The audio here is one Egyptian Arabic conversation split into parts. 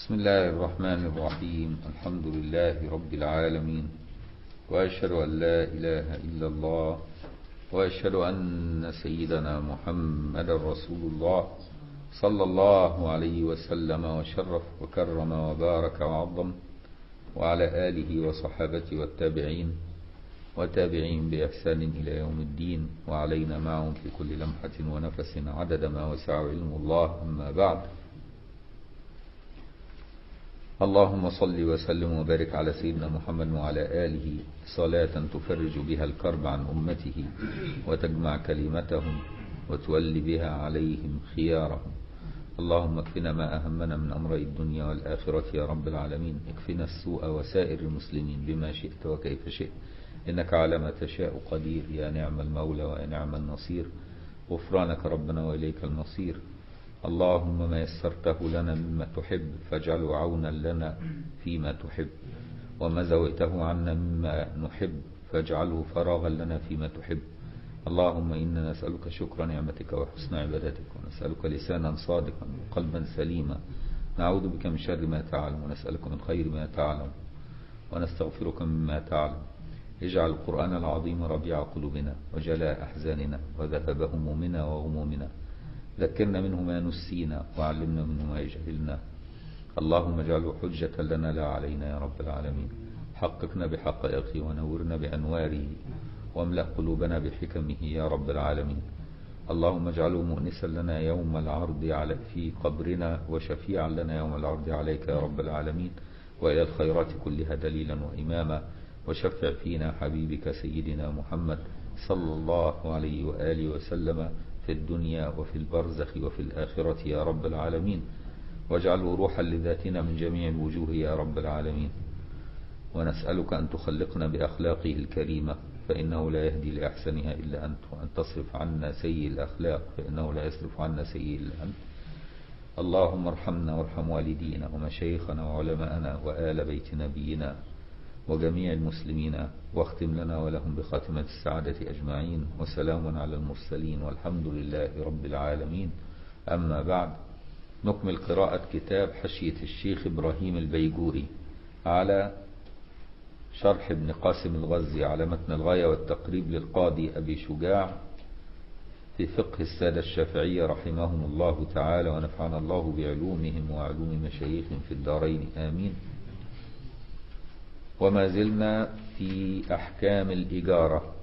بسم الله الرحمن الرحيم الحمد لله رب العالمين وأشهد أن لا إله إلا الله وأشهد أن سيدنا محمد رسول الله صلى الله عليه وسلم وشرف وكرم وبارك وعظم وعلى آله وصحابته والتابعين وتابعين بإحسان إلى يوم الدين وعلينا معهم في كل لمحة ونفس عدد ما وسع علم الله أما بعد اللهم صل وسلم وبارك على سيدنا محمد وعلى آله صلاة تفرج بها الكرب عن أمته وتجمع كلمتهم وتولي بها عليهم خيارهم اللهم اكفنا ما أهمنا من أمر الدنيا والآخرة يا رب العالمين اكفنا السوء وسائر المسلمين بما شئت وكيف شئت إنك على ما تشاء قدير يا نعم المولى ويا نعم النصير غفرانك ربنا وإليك المصير اللهم ما يسرته لنا مما تحب فاجعله عونا لنا فيما تحب وما زوئته عنا مما نحب فاجعله فراغا لنا فيما تحب اللهم إنا نسألك شكر نعمتك وحسن عبادتك ونسألك لسانا صادقا وقلبا سليما نعوذ بك من شر ما تعلم ونسألك من خير ما تعلم ونستغفرك مما تعلم اجعل القرآن العظيم ربيع قلوبنا وجلاء أحزاننا وذهب همومنا وغمومنا ذكرنا منه ما نسينا وعلمنا منه ما جهلنا اللهم اجعله حجة لنا لا علينا يا رب العالمين حققنا بحقائقه ونورنا بأنواره واملأ قلوبنا بحكمه يا رب العالمين اللهم اجعله مؤنسا لنا يوم العرض على في قبرنا وشفيعا لنا يوم العرض عليك يا رب العالمين وإلى الخيرات كلها دليلا وإماما وشفع فينا حبيبك سيدنا محمد صلى الله عليه وآله وسلم في الدنيا وفي البرزخ وفي الآخرة يا رب العالمين واجعله روحا لذاتنا من جميع الوجوه يا رب العالمين ونسألك أن تخلقنا بأخلاقه الكريمة فإنه لا يهدي لأحسنها إلا أنت وأن تصرف عنا سيء الأخلاق فإنه لا يصرف عنا سيء إلا أنت اللهم ارحمنا وارحم والدينا ومشايخنا وعلماءنا وآل بيت نبينا وجميع المسلمين واختم لنا ولهم بخاتمة السعادة أجمعين وسلام على المرسلين والحمد لله رب العالمين أما بعد نكمل قراءة كتاب حشية الشيخ إبراهيم البيجوري على شرح ابن قاسم الغزي على متن الغاية والتقريب للقاضي أبي شجاع في فقه السادة الشافعية رحمهم الله تعالى ونفعنا الله بعلومهم وعلوم مشايخهم في الدارين آمين وما زلنا في أحكام الإجارة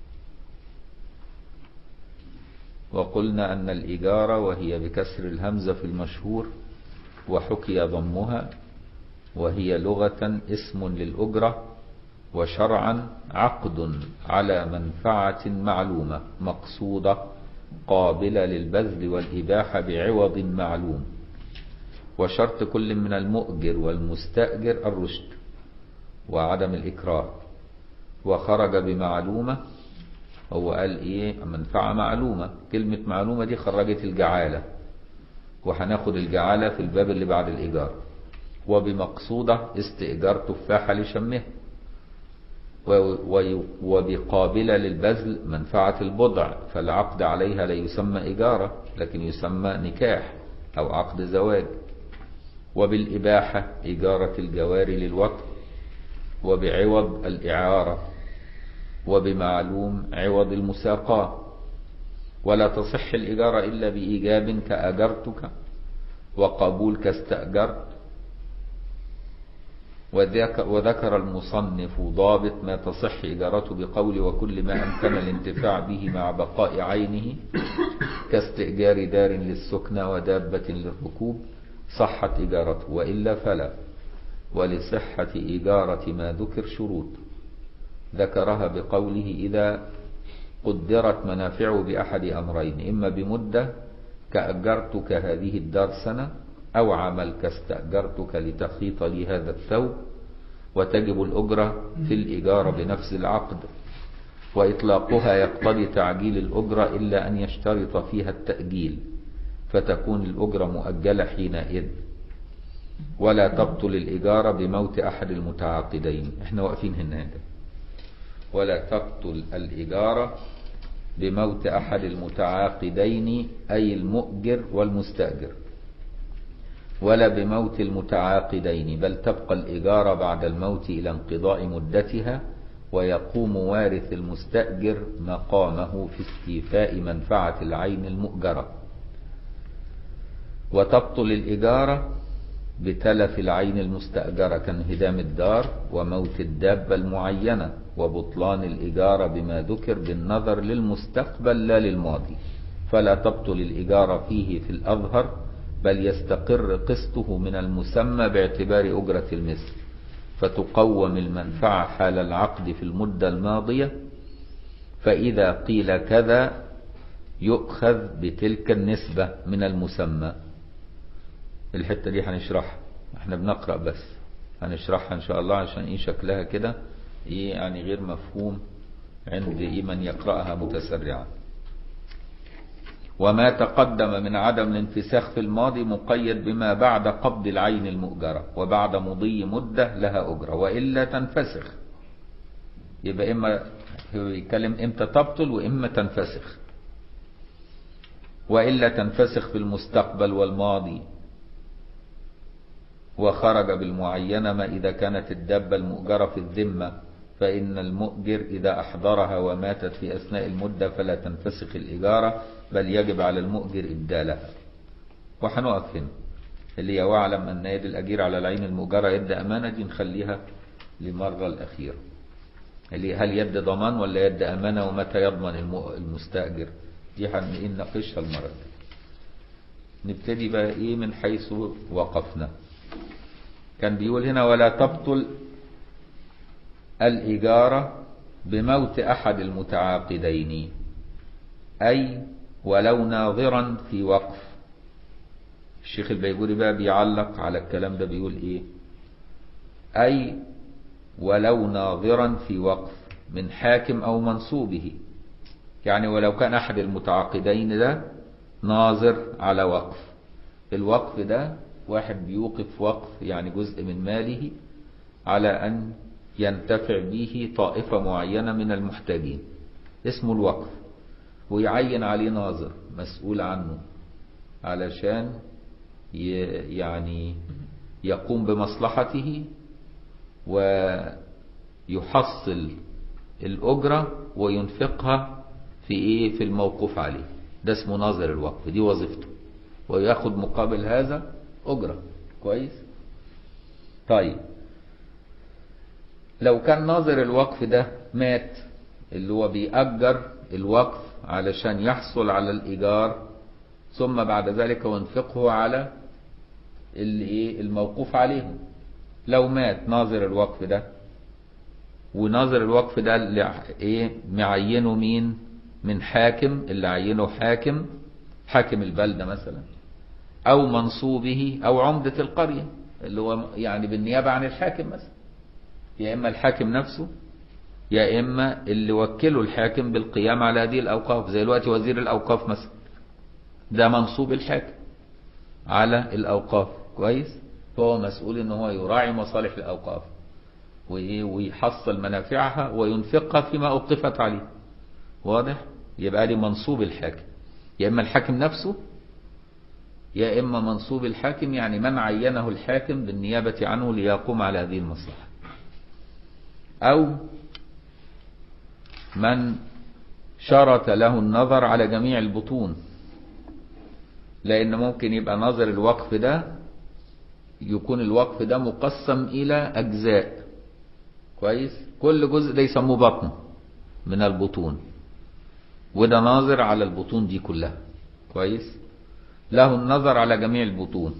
وقلنا أن الإجارة وهي بكسر الهمزة في المشهور وحكي ضمها وهي لغة اسم للأجرة وشرعا عقد على منفعة معلومة مقصودة قابلة للبذل والإباحة بعوض معلوم وشرط كل من المؤجر والمستأجر الرشد وعدم الإكراه وخرج بمعلومة هو قال إيه منفعة معلومة كلمة معلومة دي خرجت الجعالة وهناخد الجعالة في الباب اللي بعد الإيجار وبمقصودة استئجار تفاحة لشمها وبقابلة للبذل منفعة البضع فالعقد عليها لا يسمى إجارة لكن يسمى نكاح أو عقد زواج وبالإباحة إجارة الجواري للوطن وبعوض الإعارة وبمعلوم عوض المساقاة ولا تصح الإجارة إلا بإيجاب كأجرتك وقبول كاستأجرت وذكر المصنف ضابط ما تصح إجارته بقول وكل ما أمكن الانتفاع به مع بقاء عينه كاستئجار دار للسكنى ودابة للركوب صحت إجارته وإلا فلا ولصحة إجارة ما ذكر شروط ذكرها بقوله إذا قدرت منافعه بأحد أمرين إما بمدة كأجرتك هذه الدار سنة أو عمل كاستأجرتك لتخيط لي هذا الثوب وتجب الأجرة في الإجارة بنفس العقد وإطلاقها يقتضي تعجيل الأجرة إلا أن يشترط فيها التأجيل فتكون الأجرة مؤجلة حينئذ ولا تبطل الإجارة بموت أحد المتعاقدين احنا واقفين هنا ولا تبطل الإجارة بموت أحد المتعاقدين أي المؤجر والمستأجر ولا بموت المتعاقدين بل تبقى الإجارة بعد الموت إلى انقضاء مدتها ويقوم وارث المستأجر مقامه في استيفاء منفعة العين المؤجرة وتبطل الإجارة بتلف العين المستأجرة كانهدام الدار وموت الدابة المعينة وبطلان الإجارة بما ذكر بالنظر للمستقبل لا للماضي فلا تبطل الإجارة فيه في الأظهر بل يستقر قسطه من المسمى باعتبار أجرة المثل فتقوم المنفعة حال العقد في المدة الماضية فإذا قيل كذا يؤخذ بتلك النسبة من المسمى الحتة دي هنشرحها احنا بنقرأ بس هنشرحها ان شاء الله عشان ايه شكلها كده ايه يعني غير مفهوم عند ايه من يقرأها متسرعا وما تقدم من عدم الانفساخ في الماضي مقيد بما بعد قبض العين المؤجرة وبعد مضي مدة لها أجرة وإلا تنفسخ يبقى إما هو يتكلم إمتى تبطل وإما تنفسخ وإلا تنفسخ في المستقبل والماضي وخرج بالمعينة ما إذا كانت الدابة المؤجرة في الذمة فإن المؤجر إذا أحضرها وماتت في أثناء المدة فلا تنفسخ الإجارة بل يجب على المؤجر إبدالها وحنقف هنا اللي هي واعلم أن يد الأجير على العين المؤجرة يد أمانة دي نخليها لمرة الأخيرة اللي هل يد ضمان ولا يد أمانة ومتى يضمن المستأجر دي هنناقشها المرة دي نبتدي بقى إيه من حيث وقفنا كان بيقول هنا ولا تبطل الإجارة بموت أحد المتعاقدين أي ولو ناظرا في وقف الشيخ البيجوري بقى بيعلق على الكلام ده بيقول إيه أي ولو ناظرا في وقف من حاكم أو منصوبه يعني ولو كان أحد المتعاقدين ده ناظر على وقف الوقف ده واحد بيوقف وقف يعني جزء من ماله على أن ينتفع به طائفة معينة من المحتاجين اسمه الوقف ويعين عليه ناظر مسؤول عنه علشان يعني يقوم بمصلحته ويحصل الأجرة وينفقها في إيه في الموقوف عليه ده اسمه ناظر الوقف دي وظيفته وياخد مقابل هذا أجرة كويس طيب لو كان ناظر الوقف ده مات اللي هو بيأجر الوقف علشان يحصل على الإيجار ثم بعد ذلك ينفقه على الايه الموقوف عليهم لو مات ناظر الوقف ده وناظر الوقف ده اللي ايه معينه مين من حاكم اللي عينه حاكم حاكم البلدة مثلا او منصوبه او عمدة القرية اللي هو يعني بالنيابة عن الحاكم مثلا يا اما الحاكم نفسه يا اما اللي وكله الحاكم بالقيام على هذه الاوقاف زي الوقت وزير الاوقاف مثلا ده منصوب الحاكم على الاوقاف كويس فهو مسؤول ان هو يراعي مصالح الاوقاف ويحصل منافعها وينفقها فيما اوقفت عليه واضح يبقى لي منصوب الحاكم يا اما الحاكم نفسه يا اما منصوب الحاكم يعني من عينه الحاكم بالنيابة عنه ليقوم على هذه المصلحة او من شرط له النظر على جميع البطون لان ممكن يبقى نظر الوقف ده يكون الوقف ده مقسم الى اجزاء كويس كل جزء ده يسموه بطن من البطون وده ناظر على البطون دي كلها كويس له النظر على جميع البطون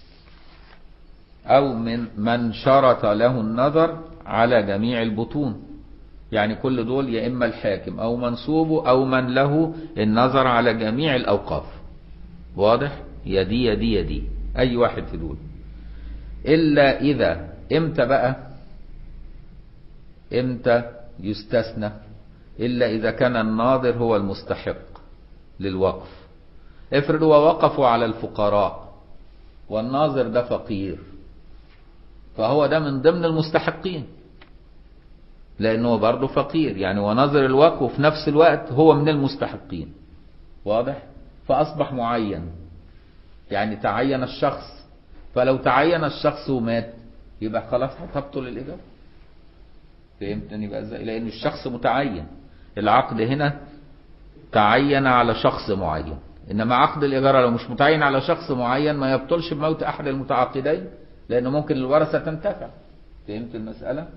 او من من شرط له النظر على جميع البطون يعني كل دول يا اما الحاكم او منصوبه او من له النظر على جميع الاوقاف واضح يا دي يا دي يا دي اي واحد في دول الا اذا امتى بقى امتى يستثنى الا اذا كان الناظر هو المستحق للوقف افرض هو وقفوا على الفقراء والناظر ده فقير فهو ده من ضمن المستحقين لانه برضه فقير يعني ونظر الوقف وفي نفس الوقت هو من المستحقين واضح فاصبح معين يعني تعين الشخص فلو تعين الشخص ومات يبقى خلاص هتبطل الإيجار فهمتني بقى ازاي لأن الشخص متعين العقد هنا تعين على شخص معين إنما عقد الإيجار لو مش متعين على شخص معين ما يبطلش بموت أحد المتعاقدين لأنه ممكن الورثة تنتفع فهمت المسألة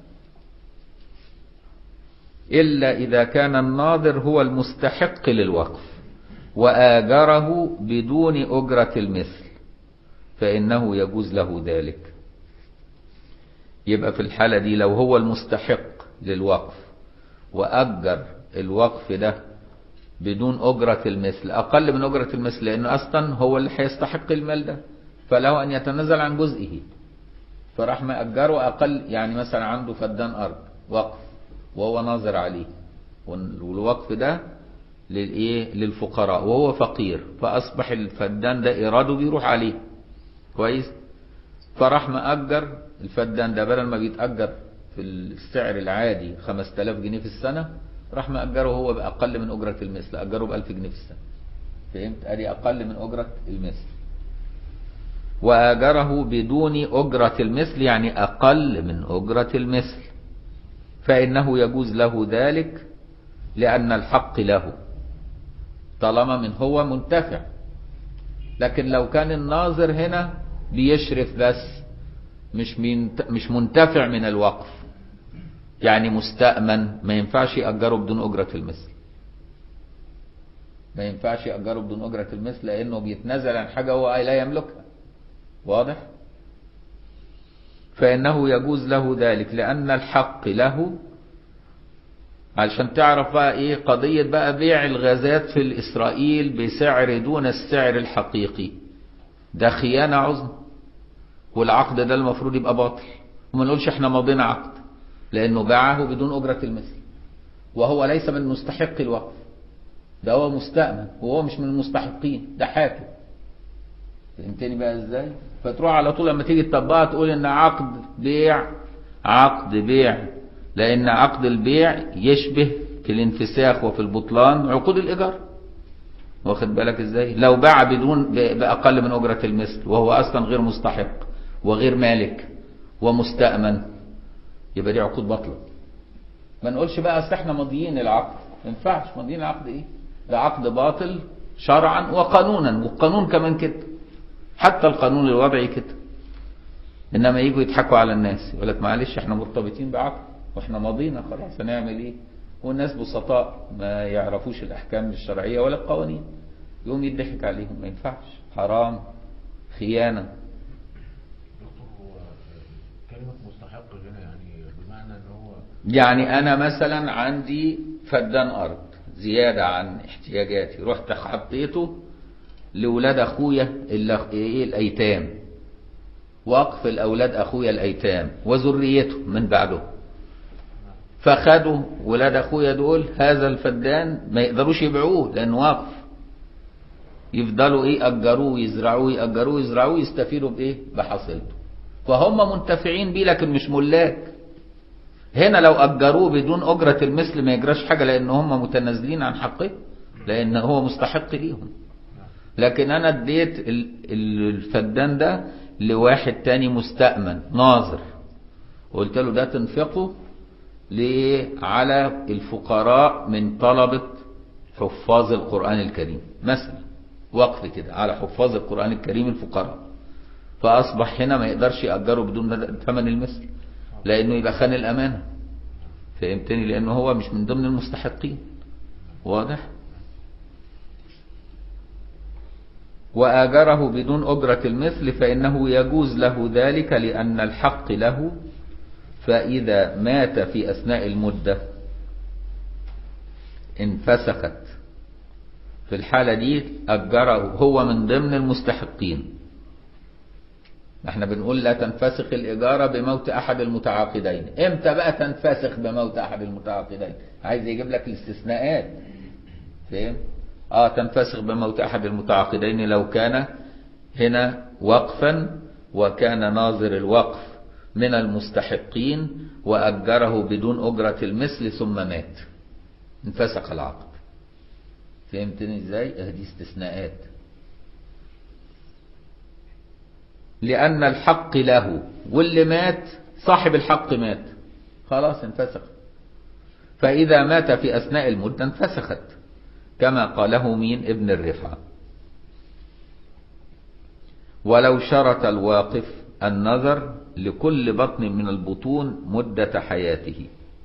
إلا إذا كان الناظر هو المستحق للوقف وآجره بدون أجرة المثل فإنه يجوز له ذلك يبقى في الحالة دي لو هو المستحق للوقف وأجر الوقف ده بدون أجرة المثل أقل من أجرة المثل لأنه أصلا هو اللي هيستحق المال ده فله أن يتنازل عن جزئه فراح مأجره أقل يعني مثلا عنده فدان أرض وقف وهو ناظر عليه والوقف ده للايه للفقراء وهو فقير فاصبح الفدان ده ايراده بيروح عليه كويس فراح مأجر الفدان ده بدل ما بيتأجر في السعر العادي 5000 جنيه في السنة راح مأجره هو بأقل من أجرة المثل أجره ب 1000 جنيه في السنة فهمت أدي أقل من أجرة المثل وآجره بدون أجرة المثل يعني أقل من أجرة المثل فإنه يجوز له ذلك لأن الحق له طالما من هو منتفع لكن لو كان الناظر هنا بيشرف بس مش مش منتفع من الوقف يعني مستأمن ما ينفعش يأجره بدون أجرة المثل ما ينفعش يأجره بدون أجرة المثل لأنه بيتنازل عن حاجة هو لا يملكها واضح فإنه يجوز له ذلك لأن الحق له علشان تعرف بقى ايه قضية بقى بيع الغازات في الإسرائيل بسعر دون السعر الحقيقي ده خيانة عظمى والعقد ده المفروض يبقى باطل وما نقولش احنا ماضينا عقد لأنه باعه بدون أجرة المثل وهو ليس من مستحق الوقف ده هو مستأمن وهو مش من المستحقين ده حاكم فهمتني بقى ازاي فتروح على طول لما تيجي تطبقها تقول ان عقد بيع عقد بيع لان عقد البيع يشبه في الانفساخ وفي البطلان عقود الايجار واخد بالك ازاي لو باع بدون باقل من اجرة المثل وهو اصلا غير مستحق وغير مالك ومستأمن يبقى دي عقود باطله ما نقولش بقى اصل احنا ماضيين العقد ما ينفعش ماضيين العقد ايه ده عقد باطل شرعا وقانونا والقانون كمان كده حتى القانون الوضعي كده انما يجوا يضحكوا على الناس يقول لك معلش احنا مرتبطين بعقد واحنا ماضينا خلاص هنعمل ايه والناس بسطاء ما يعرفوش الاحكام الشرعيه ولا القوانين يقوم يضحك عليهم ما ينفعش حرام خيانه دكتور هو كلمة مستحق هنا يعني بمعنى ان هو يعني انا مثلا عندي فدان ارض زياده عن احتياجاتي رحت حطيته لولاد اخويا اللي ايه الايتام وقف الاولاد اخويا الايتام وذريته من بعده فخدوا ولاد اخويا دول هذا الفدان ما يقدروش يبيعوه لانه واقف يفضلوا ايه اجروه يزرعوه ياجروه يزرعوه يستفيدوا بايه بحصيلته فهم منتفعين بيه لكن مش ملاك هنا لو اجروه بدون اجره المثل ما يجراش حاجه لان هم متنازلين عن حقه لان هو مستحق ليهم لكن انا اديت ال- ال- الفدان ده لواحد تاني مستأمن ناظر قلت له ده تنفقه ليه على الفقراء من طلبة حفاظ القرآن الكريم مثلا وقف كده على حفاظ القرآن الكريم الفقراء فأصبح هنا ما يقدرش يأجره بدون ثمن المثل لأنه يبقى خان الأمانة فهمتني لأنه هو مش من ضمن المستحقين واضح وآجره بدون أجرة المثل فإنه يجوز له ذلك لأن الحق له فإذا مات في أثناء المدة انفسخت في الحالة دي أجره هو من ضمن المستحقين احنا بنقول لا تنفسخ الإجارة بموت أحد المتعاقدين امتى بقى تنفسخ بموت أحد المتعاقدين عايز يجيب لك الاستثناءات فاهم اه تنفسخ بموت أحد المتعاقدين لو كان هنا وقفا وكان ناظر الوقف من المستحقين وأجره بدون أجرة المثل ثم مات انفسخ العقد فهمتني ازاي؟ اه دي استثناءات لأن الحق له واللي مات صاحب الحق مات خلاص انفسخ فإذا مات في أثناء المدة انفسخت كما قاله مين ابن الرفعة ولو شرط الواقف النظر لكل بطن من البطون مدة حياته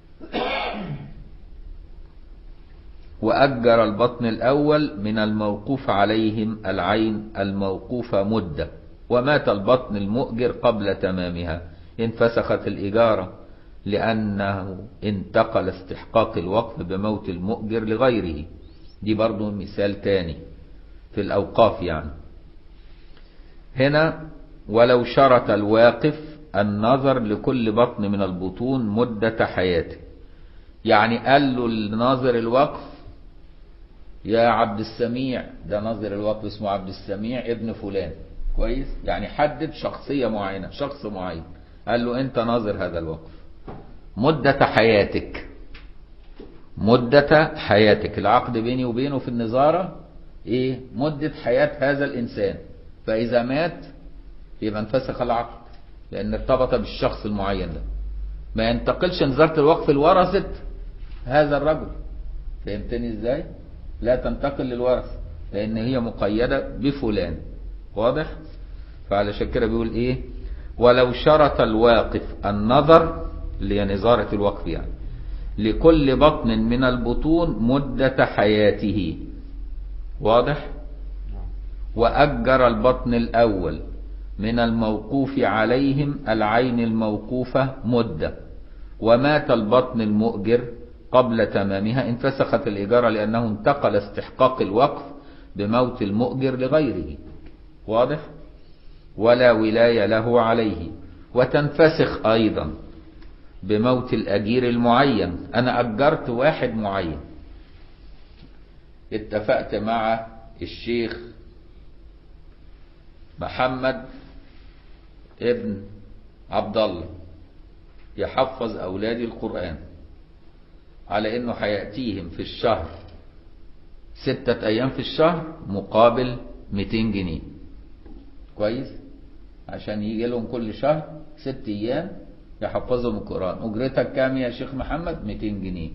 وأجر البطن الأول من الموقوف عليهم العين الموقوفة مدة ومات البطن المؤجر قبل تمامها انفسخت الإجارة لأنه انتقل استحقاق الوقف بموت المؤجر لغيره دي برضو مثال تاني في الأوقاف يعني هنا ولو شرط الواقف النظر لكل بطن من البطون مدة حياته يعني قال له الناظر الوقف يا عبد السميع ده ناظر الوقف اسمه عبد السميع ابن فلان كويس يعني حدد شخصية معينة شخص معين قال له انت ناظر هذا الوقف مدة حياتك مدة حياتك العقد بيني وبينه في النظارة ايه مدة حياة هذا الانسان فاذا مات يبقى انفسخ العقد لان ارتبط بالشخص المعين ده ما ينتقلش نظارة الوقف لورثة هذا الرجل فهمتني ازاي لا تنتقل للورث لان هي مقيدة بفلان واضح فعلشان كده بيقول ايه ولو شرط الواقف النظر اللي هي نظارة الوقف يعني لكل بطن من البطون مدة حياته واضح وأجر البطن الأول من الموقوف عليهم العين الموقوفة مدة ومات البطن المؤجر قبل تمامها انفسخت الإجارة لأنه انتقل استحقاق الوقف بموت المؤجر لغيره واضح ولا ولاية له عليه وتنفسخ أيضا بموت الأجير المعين أنا أجرت واحد معين اتفقت مع الشيخ محمد ابن عبد الله يحفظ أولادي القرآن على أنه هيأتيهم في الشهر ستة أيام في الشهر مقابل 200 جنيه كويس عشان يجي لهم كل شهر ست أيام يحفظهم القرآن أجرتك كام يا شيخ محمد 200 جنيه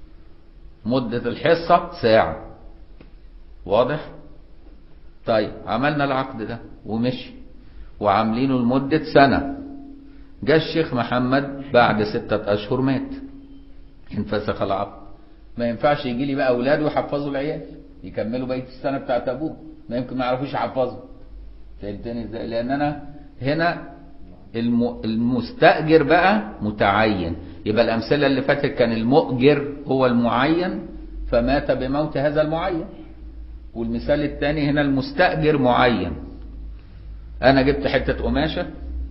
مدة الحصة ساعة واضح طيب عملنا العقد ده ومشي وعاملينه لمدة سنة جاء الشيخ محمد بعد ستة أشهر مات انفسخ العقد ما ينفعش يجي لي بقى أولاد ويحفظوا العيال يكملوا بقية السنة بتاعت أبوه ما يمكن ما يعرفوش يحفظوا فهمتني ازاي لأن أنا هنا المستأجر بقى متعين يبقى الأمثلة اللي فاتت كان المؤجر هو المعين فمات بموت هذا المعين والمثال الثاني هنا المستأجر معين أنا جبت حتة قماشة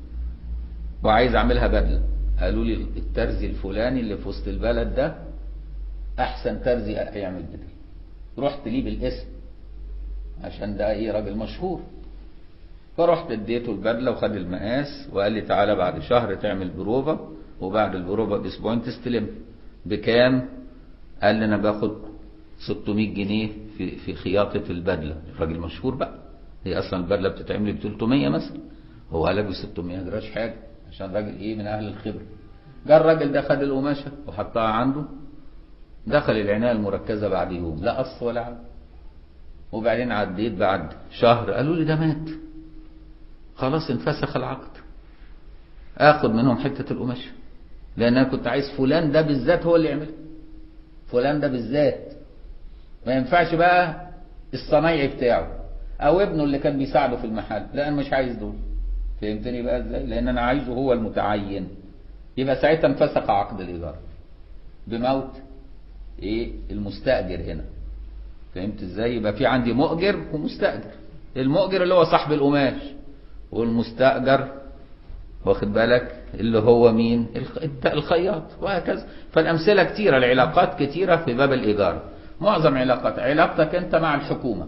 وعايز أعملها بدلة قالوا لي الترزي الفلاني اللي في وسط البلد ده أحسن ترزي يعمل بدل رحت ليه بالاسم عشان ده ايه راجل مشهور فرحت اديته البدله وخد المقاس وقال لي تعالى بعد شهر تعمل بروفه وبعد البروفه باسبوعين تستلم بكام؟ قال لي انا باخد 600 جنيه في في خياطه البدله الراجل مشهور بقى هي اصلا البدله بتتعمل ب 300 مثلا هو قال لك ب 600 ما جراش حاجه عشان راجل ايه من اهل الخبره جه الراجل ده خد القماشه وحطها عنده دخل العنايه المركزه بعد يوم لا قص ولا عم وبعدين عديت بعد شهر قالوا لي ده مات خلاص انفسخ العقد اخد منهم حته القماشه لان انا كنت عايز فلان ده بالذات هو اللي يعملها فلان ده بالذات ما ينفعش بقى الصنايعي بتاعه او ابنه اللي كان بيساعده في المحل لا انا مش عايز دول فهمتني بقى ازاي لان انا عايزه هو المتعين يبقى ساعتها انفسخ عقد الايجار بموت ايه المستاجر هنا فهمت ازاي يبقى في عندي مؤجر ومستاجر المؤجر اللي هو صاحب القماش والمستاجر واخد بالك اللي هو مين الخياط وهكذا فالامثله كتيره العلاقات كتيره في باب الايجار معظم علاقات علاقتك انت مع الحكومه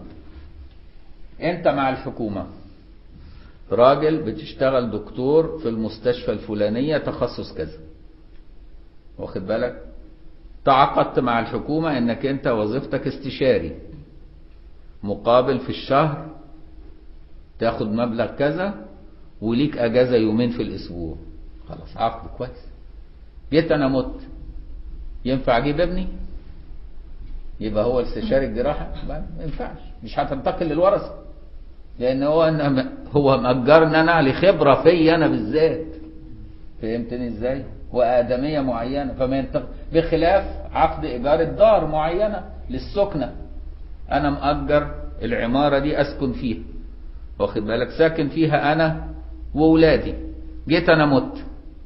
انت مع الحكومه راجل بتشتغل دكتور في المستشفى الفلانيه تخصص كذا واخد بالك تعاقدت مع الحكومة انك انت وظيفتك استشاري مقابل في الشهر تاخد مبلغ كذا وليك اجازة يومين في الاسبوع خلاص عقد كويس جيت انا مت ينفع اجيب ابني يبقى هو استشاري الجراحة ما ينفعش مش هتنتقل للورثة لان هو أنا هو مأجرني انا لخبرة فيا انا بالذات فهمتني ازاي وآدمية معينة فما ينتقل بخلاف عقد إيجار الدار معينة للسكنة أنا مأجر العمارة دي أسكن فيها واخد بالك ساكن فيها أنا وولادي جيت أنا مت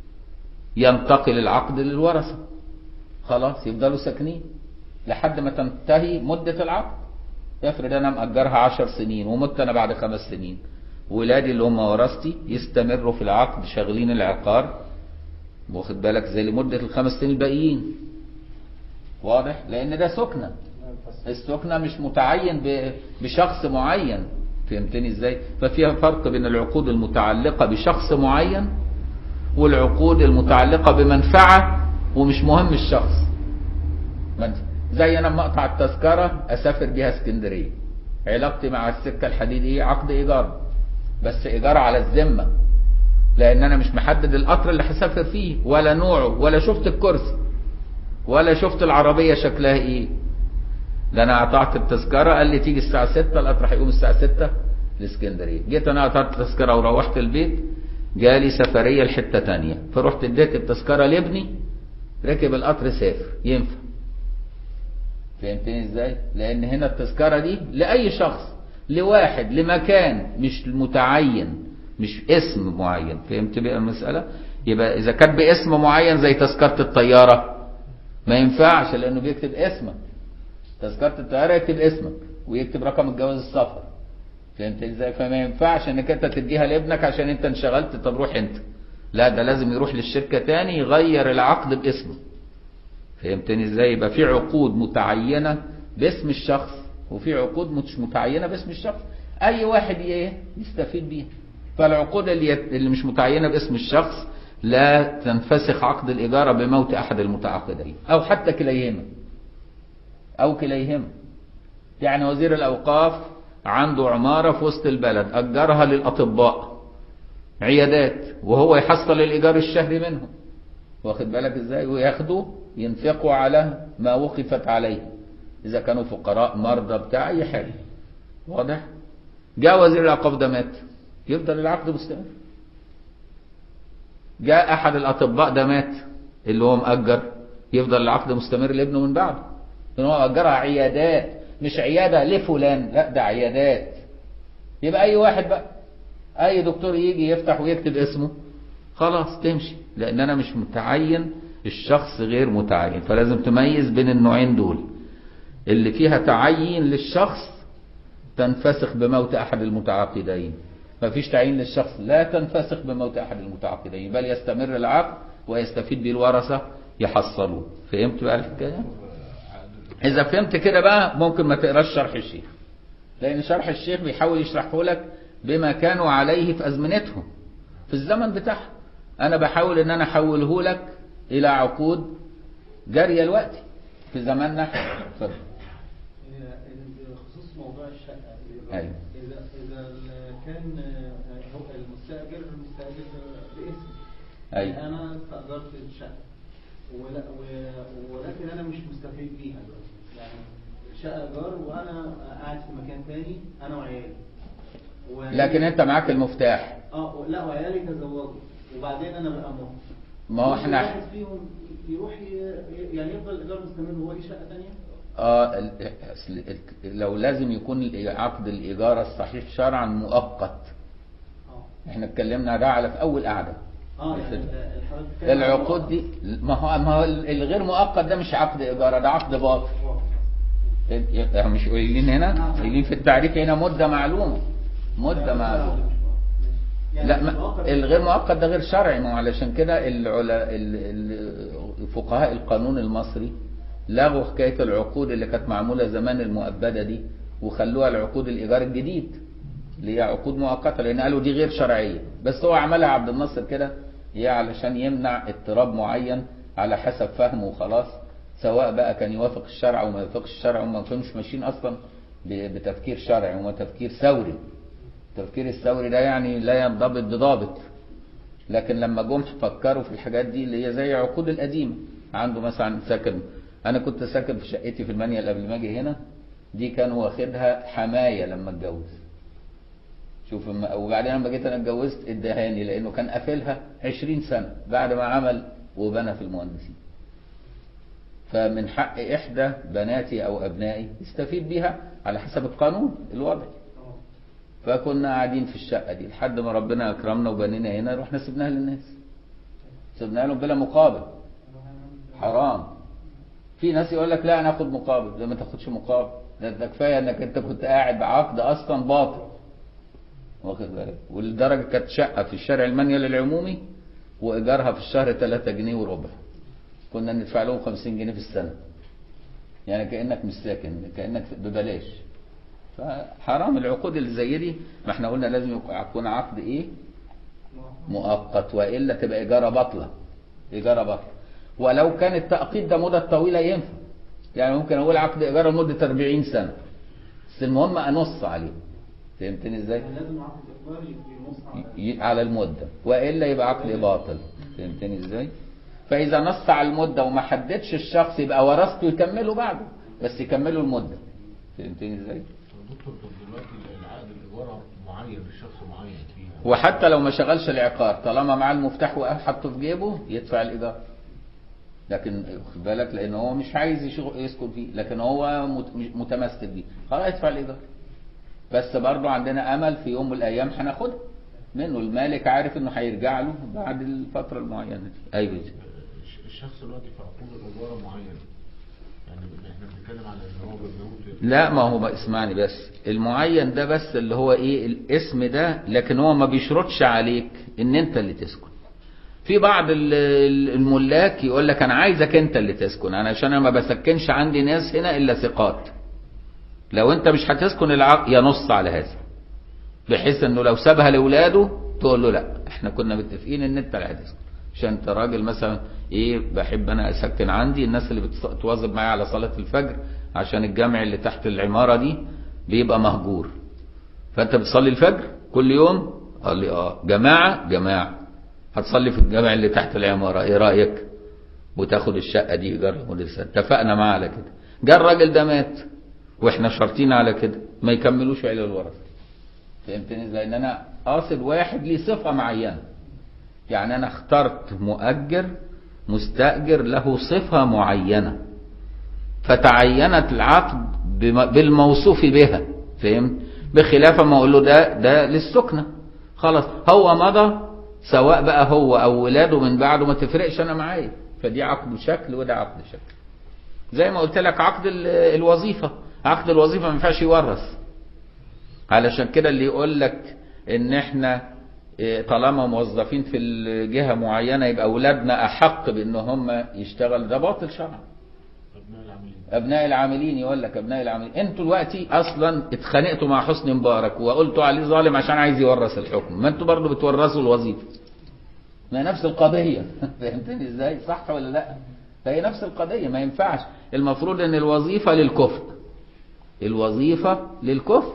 ينتقل العقد للورثة خلاص يفضلوا ساكنين لحد ما تنتهي مدة العقد افرض أنا مأجرها عشر سنين ومت أنا بعد خمس سنين ولادي اللي هم ورثتي يستمروا في العقد شغالين العقار واخد بالك زي لمدة الخمس سنين الباقيين واضح لأن ده سكنة السكنة مش متعين ب- بشخص معين فهمتني ازاي ففيها فرق بين العقود المتعلقة بشخص معين والعقود المتعلقة بمنفعة ومش مهم الشخص منفعة. زي انا لما اقطع التذكرة اسافر بيها اسكندرية علاقتي مع السكة الحديد ايه عقد ايجار بس ايجار على الذمة لان انا مش محدد القطر اللي هسافر فيه ولا نوعه ولا شفت الكرسي ولا شفت العربية شكلها ايه ده انا قطعت التذكرة قال لي تيجي الساعة 6 القطر هيقوم الساعة 6 لاسكندرية جيت انا قطعت التذكرة وروحت البيت جالي سفرية لحتة تانية فرحت اديت التذكرة لابني ركب القطر سافر ينفع فهمتني ازاي لان هنا التذكرة دي لأي شخص لواحد لمكان مش متعين مش اسم معين فهمت بقى المسألة يبقى اذا كان باسم معين زي تذكرة الطيارة ما ينفعش لانه بيكتب اسمك تذكرة الطيارة يكتب اسمك ويكتب رقم الجواز السفر فهمت ازاي فما ينفعش انك انت تديها لابنك عشان انت انشغلت طب روح انت لا ده لازم يروح للشركة تاني يغير العقد باسمه فهمتني ازاي يبقى في عقود متعينة باسم الشخص وفي عقود مش متعينة باسم الشخص اي واحد ايه يستفيد بيها فالعقود اللي, اللي مش متعينة باسم الشخص لا تنفسخ عقد الإجارة بموت أحد المتعاقدين أو حتى كليهما أو كليهما يعني وزير الأوقاف عنده عمارة في وسط البلد أجرها للأطباء عيادات وهو يحصل الإيجار الشهري منهم واخد بالك إزاي وياخدوا ينفقوا على ما وقفت عليه إذا كانوا فقراء مرضى بتاع أي حاجة واضح جاء وزير الأوقاف ده مات يفضل العقد مستمر جاء أحد الأطباء ده مات اللي هو مأجر يفضل العقد مستمر لابنه من بعده لأن هو أجرها عيادات مش عيادة لفلان لا ده عيادات يبقى أي واحد بقى أي دكتور يجي يفتح ويكتب اسمه خلاص تمشي لأن أنا مش متعين الشخص غير متعين فلازم تميز بين النوعين دول اللي فيها تعين للشخص تنفسخ بموت أحد المتعاقدين ما فيش تعيين للشخص لا تنفسخ بموت أحد المتعاقدين بل يستمر العقد ويستفيد به الورثة يحصلوه فهمت بقى الحكاية إذا فهمت كده بقى ممكن ما تقراش شرح الشيخ لأن شرح الشيخ بيحاول يشرحه لك بما كانوا عليه في أزمنتهم في الزمن بتاعهم أنا بحاول إن أنا أحوله لك إلى عقود جارية الوقت في زماننا اتفضل بخصوص موضوع الشقة أيوة. إذا إذا كان هو المستأجر مستأجر باسم أيوة. أنا استأجرت الشقة ولا و- ولكن أنا مش مستفيد بيها دلوقتي يعني شقة إيجار وأنا قاعد في مكان تاني أنا وعيالي وعيالي- لكن أنت معاك المفتاح اه لا وعيالي تزوجوا وبعدين أنا بقى موت ما هو ممكن احنا واحد فيهم يروح ي- يعني يفضل الإيجار مستمر وهو ليه شقة تانية؟ اه ال- أصل ال- لو لازم يكون الإي- عقد الإيجار الصحيح شرعا مؤقت اه احنا اتكلمنا ده على في أول قعدة اه مش يعني ال- الحضرتك بتتكلم عن العقود دي ما هو ما هو الغير مؤقت ده مش عقد إيجار ده عقد باطل إيه- مش قايلين هنا قايلين في التعريف هنا مدة معلومة مدة معلومة لا ما الغير مؤقت ده غير شرعي ما هو علشان كده العلا ال- ال- فقهاء القانون المصري لغوا حكاية العقود اللي كانت معمولة زمان المؤبدة دي وخلوها العقود الإيجار الجديد اللي هي عقود مؤقتة لأن قالوا دي غير شرعية بس هو عملها عبد الناصر كده هي علشان يمنع اضطراب معين على حسب فهمه وخلاص سواء بقى كان يوافق الشرع وما يوافقش الشرع وما كانوش ماشيين أصلا ب- بتفكير شرعي وما تفكير ثوري التفكير الثوري ده يعني لا ينضبط بضابط لكن لما جم فكروا في الحاجات دي اللي هي زي عقود القديمه عنده مثلا ساكن انا كنت ساكن في شقتي في المنيل قبل ما اجي هنا دي كان واخدها حمايه لما اتجوز شوف الم- وبعدين لما جيت انا اتجوزت ادهاني لانه كان قافلها 20 سنه بعد ما عمل وبنى في المهندسين فمن حق احدى بناتي او ابنائي يستفيد بيها على حسب القانون الوضعي اه. فكنا قاعدين في الشقه دي لحد ما ربنا اكرمنا وبنينا هنا رحنا سيبناها للناس سيبناها لهم بلا مقابل حرام في ناس يقول لك لا انا اخد مقابل ده ما تاخدش مقابل ده ده كفايه انك انت كنت قاعد بعقد اصلا باطل واخد بالك والدرجه كانت شقه في الشارع المنيل العمومي وايجارها في الشهر 3 جنيه وربع كنا ندفع لهم 50 جنيه في السنه يعني كانك مش ساكن كانك ببلاش فحرام العقود اللي زي دي ما احنا قلنا لازم يكون عقد ايه مؤقت والا تبقى ايجاره باطله ايجاره باطله ولو كان التأقيت ده مدة طويلة ينفع يعني ممكن اقول عقد ايجار لمدة 40 سنة بس المهم انص عليه فهمتني ازاي؟ يعني لازم عقد الاقرار ينص على ي- على المدة والا يبقى عقد باطل فهمتني ازاي؟ فاذا نص على المدة وما حددش الشخص يبقى ورثته يكملوا بعده بس يكملوا المدة فهمتني ازاي؟ دكتور طب دلوقتي العقد الايجار معين لشخص معين فيها وحتى لو ما شغلش العقار طالما معاه المفتاح وحطه في جيبه يدفع الايجار لكن خد بالك لان هو مش عايز يشغل يسكن فيه لكن هو مت- مش- متمسك بيه خلاص يدفع الايجار بس برضه عندنا امل في يوم من الايام هناخدها منه المالك عارف انه هيرجع له بعد الفتره المعينه دي ايوه دي. الش- الشخص دلوقتي في عقود الايجار معين يعني احنا بنتكلم على ان هو بيموت لا ما هو اسمعني بس المعين ده بس اللي هو ايه الاسم ده لكن هو ما بيشرطش عليك ان انت اللي تسكن في بعض ال- ال- الملاك يقول لك انا عايزك انت اللي تسكن انا عشان انا ما بسكنش عندي ناس هنا الا ثقات لو انت مش هتسكن العقد ينص على هذا بحيث انه لو سابها لاولاده تقول له لا احنا كنا متفقين ان انت اللي هتسكن عشان انت راجل مثلا ايه بحب انا اسكن عندي الناس اللي بتواظب معايا على صلاه الفجر عشان الجامع اللي تحت العماره دي بيبقى مهجور فانت بتصلي الفجر كل يوم قال لي اه جماعه جماعه هتصلي في الجامع اللي تحت العماره ايه رايك وتاخد الشقه دي ايجار لمده سنه اتفقنا معاه على كده جه الراجل ده مات واحنا شرطين على كده ما يكملوش عيله الورثه فهمتني ازاي ان انا قاصد واحد ليه صفه معينه يعني انا اخترت مؤجر مستاجر له صفه معينه فتعينت العقد بم- بالموصوف بها فهمت بخلاف ما اقول له ده ده للسكنه خلاص هو مضى سواء بقى هو او ولاده من بعده ما تفرقش انا معايا فدي عقد شكل وده عقد شكل زي ما قلت لك عقد ال- الوظيفه عقد الوظيفه ما ينفعش يورث علشان كده اللي يقول لك ان احنا إيه، طالما موظفين في الجهه معينه يبقى اولادنا احق بان هم يشتغل ده باطل شرعا ابناء العاملين ابناء العاملين يقول لك ابناء العاملين انتوا دلوقتي اصلا اتخانقتوا مع حسني مبارك وقلتوا عليه ظالم عشان عايز يورث الحكم ما انتوا برضه بتورثوا الوظيفه ما نفس القضيه فهمتني ازاي صح ولا لا فهي نفس القضيه ما ينفعش المفروض ان الوظيفه للكفء الوظيفه للكفء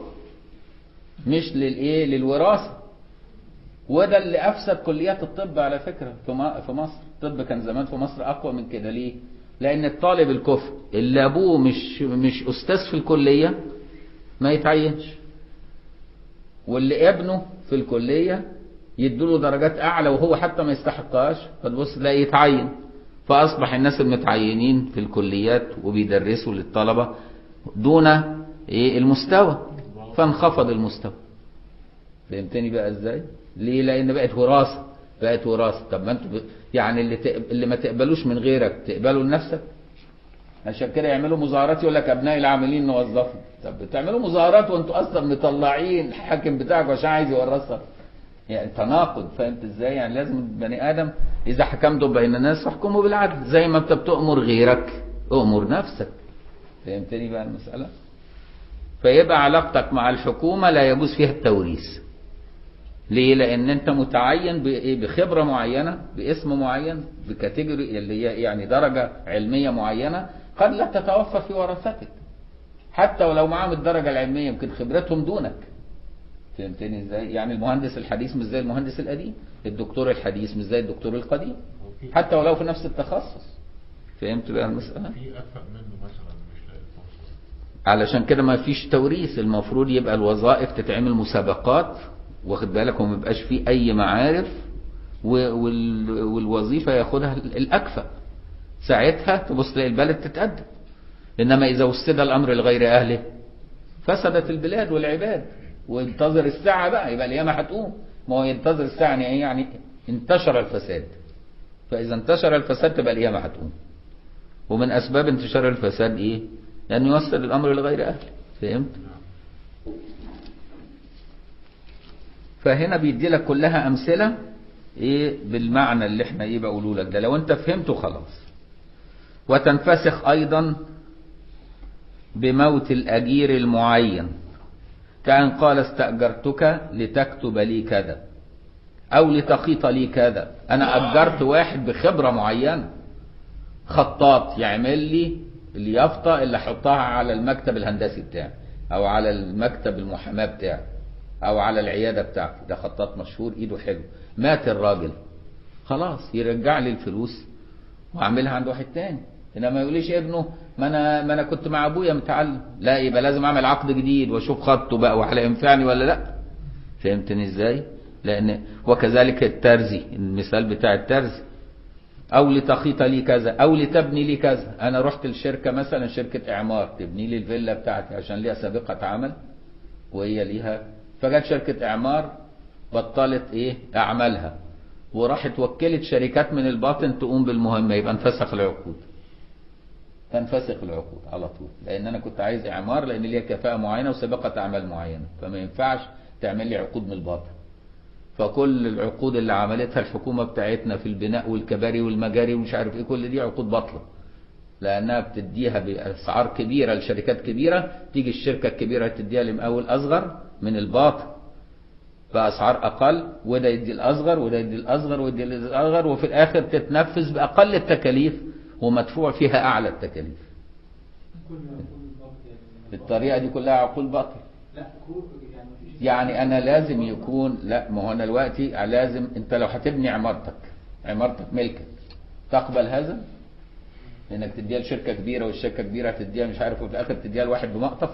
مش للايه للوراثه وده اللي افسد كليات الطب على فكره في م- في مصر الطب كان زمان في مصر اقوى من كده ليه لان الطالب الكفء اللي ابوه مش مش استاذ في الكليه ما يتعينش واللي ابنه في الكليه يدوله درجات اعلى وهو حتى ما يستحقهاش فتبص تلاقي يتعين فاصبح الناس المتعينين في الكليات وبيدرسوا للطلبه دون ايه المستوى فانخفض المستوى فهمتني بقى ازاي ليه لان بقت وراثه بقت وراثه طب ما انتوا ب... يعني اللي تق... اللي ما تقبلوش من غيرك تقبله لنفسك عشان كده يعملوا مظاهرات يقول لك ابناء العاملين نوظفهم طب بتعملوا مظاهرات وانتوا اصلا مطلعين الحاكم بتاعك عشان عايز يورثك يعني تناقض فهمت ازاي يعني لازم البني ادم اذا حكمتم بين الناس فاحكموا بالعدل زي ما انت بتؤمر غيرك امر نفسك فهمتني بقى المساله فيبقى علاقتك مع الحكومه لا يجوز فيها التوريث ليه؟ لأن أنت متعين بإيه؟ بخبرة معينة، باسم معين، بكاتيجوري اللي هي يعني درجة علمية معينة، قد لا تتوفر في ورثتك. حتى ولو معاهم الدرجة العلمية يمكن خبرتهم دونك. فهمتني ازاي يعني المهندس الحديث مش زي المهندس القديم الدكتور الحديث مش زي الدكتور القديم حتى ولو في نفس التخصص فهمت بقى المسألة في أكفأ منه مثلا مش لاقي فرصة علشان كده ما فيش توريث المفروض يبقى الوظائف تتعمل مسابقات واخد بالك وما يبقاش فيه اي معارف و- وال- والوظيفة ياخدها الاكفأ ساعتها تبص تلاقي البلد تتقدم انما اذا وسد الامر لغير اهله فسدت البلاد والعباد وانتظر الساعة بقى يبقى القيامة هتقوم ما هو ينتظر الساعة يعني ايه يعني انتشر الفساد فاذا انتشر الفساد تبقى القيامة هتقوم ومن اسباب انتشار الفساد ايه لان يوصل الامر لغير اهله فهمت فهنا بيدي لك كلها امثله ايه بالمعنى اللي احنا ايه بقوله لك ده لو انت فهمته خلاص وتنفسخ ايضا بموت الاجير المعين كأن قال استأجرتك لتكتب لي كذا او لتخيط لي كذا انا اجرت واحد بخبرة معينة خطاط يعمل لي اليافطة اللي احطها على المكتب الهندسي بتاعي او على المكتب المحاماة بتاعي او على العيادة بتاعتي ده خطاط مشهور ايده حلو مات الراجل خلاص يرجع لي الفلوس واعملها عند واحد تاني انما ما يقوليش ابنه ما انا ما انا كنت مع ابويا متعلم لا يبقى لازم اعمل عقد جديد واشوف خطه بقى وهل ينفعني ولا لا فهمتني ازاي لان وكذلك الترزي المثال بتاع الترزي او لتخيط لي كذا او لتبني لي كذا انا رحت لشركه مثلا شركه اعمار تبني لي الفيلا بتاعتي عشان ليها سابقه عمل وهي ليها فجت شركه اعمار بطلت ايه اعمالها وراحت وكلت شركات من الباطن تقوم بالمهمه يبقى انفسخ العقود تنفسخ العقود على طول لان انا كنت عايز اعمار لان ليها كفاءه معينه وسابقه اعمال معينه فما ينفعش تعمل لي عقود من الباطن فكل العقود اللي عملتها الحكومة بتاعتنا في البناء والكباري والمجاري ومش عارف ايه كل دي عقود باطلة لأنها بتديها بأسعار كبيرة لشركات كبيرة تيجي الشركة الكبيرة تديها لمقاول أصغر من الباطن بأسعار أقل وده يدي الأصغر وده يدي الأصغر ويدي الأصغر وفي الآخر تتنفذ بأقل التكاليف ومدفوع فيها أعلى التكاليف كل كل الوقت يعني الطريقة دي كلها عقود باطلة لا كل يعني مفيش يعني انا لازم يكون لا ما هو انا دلوقتي لازم انت لو هتبني عمارتك عمارتك ملكك تقبل هذا انك تديها لشركه كبيره والشركه كبيره هتديها مش عارف وفي الاخر تديها لواحد بمقطف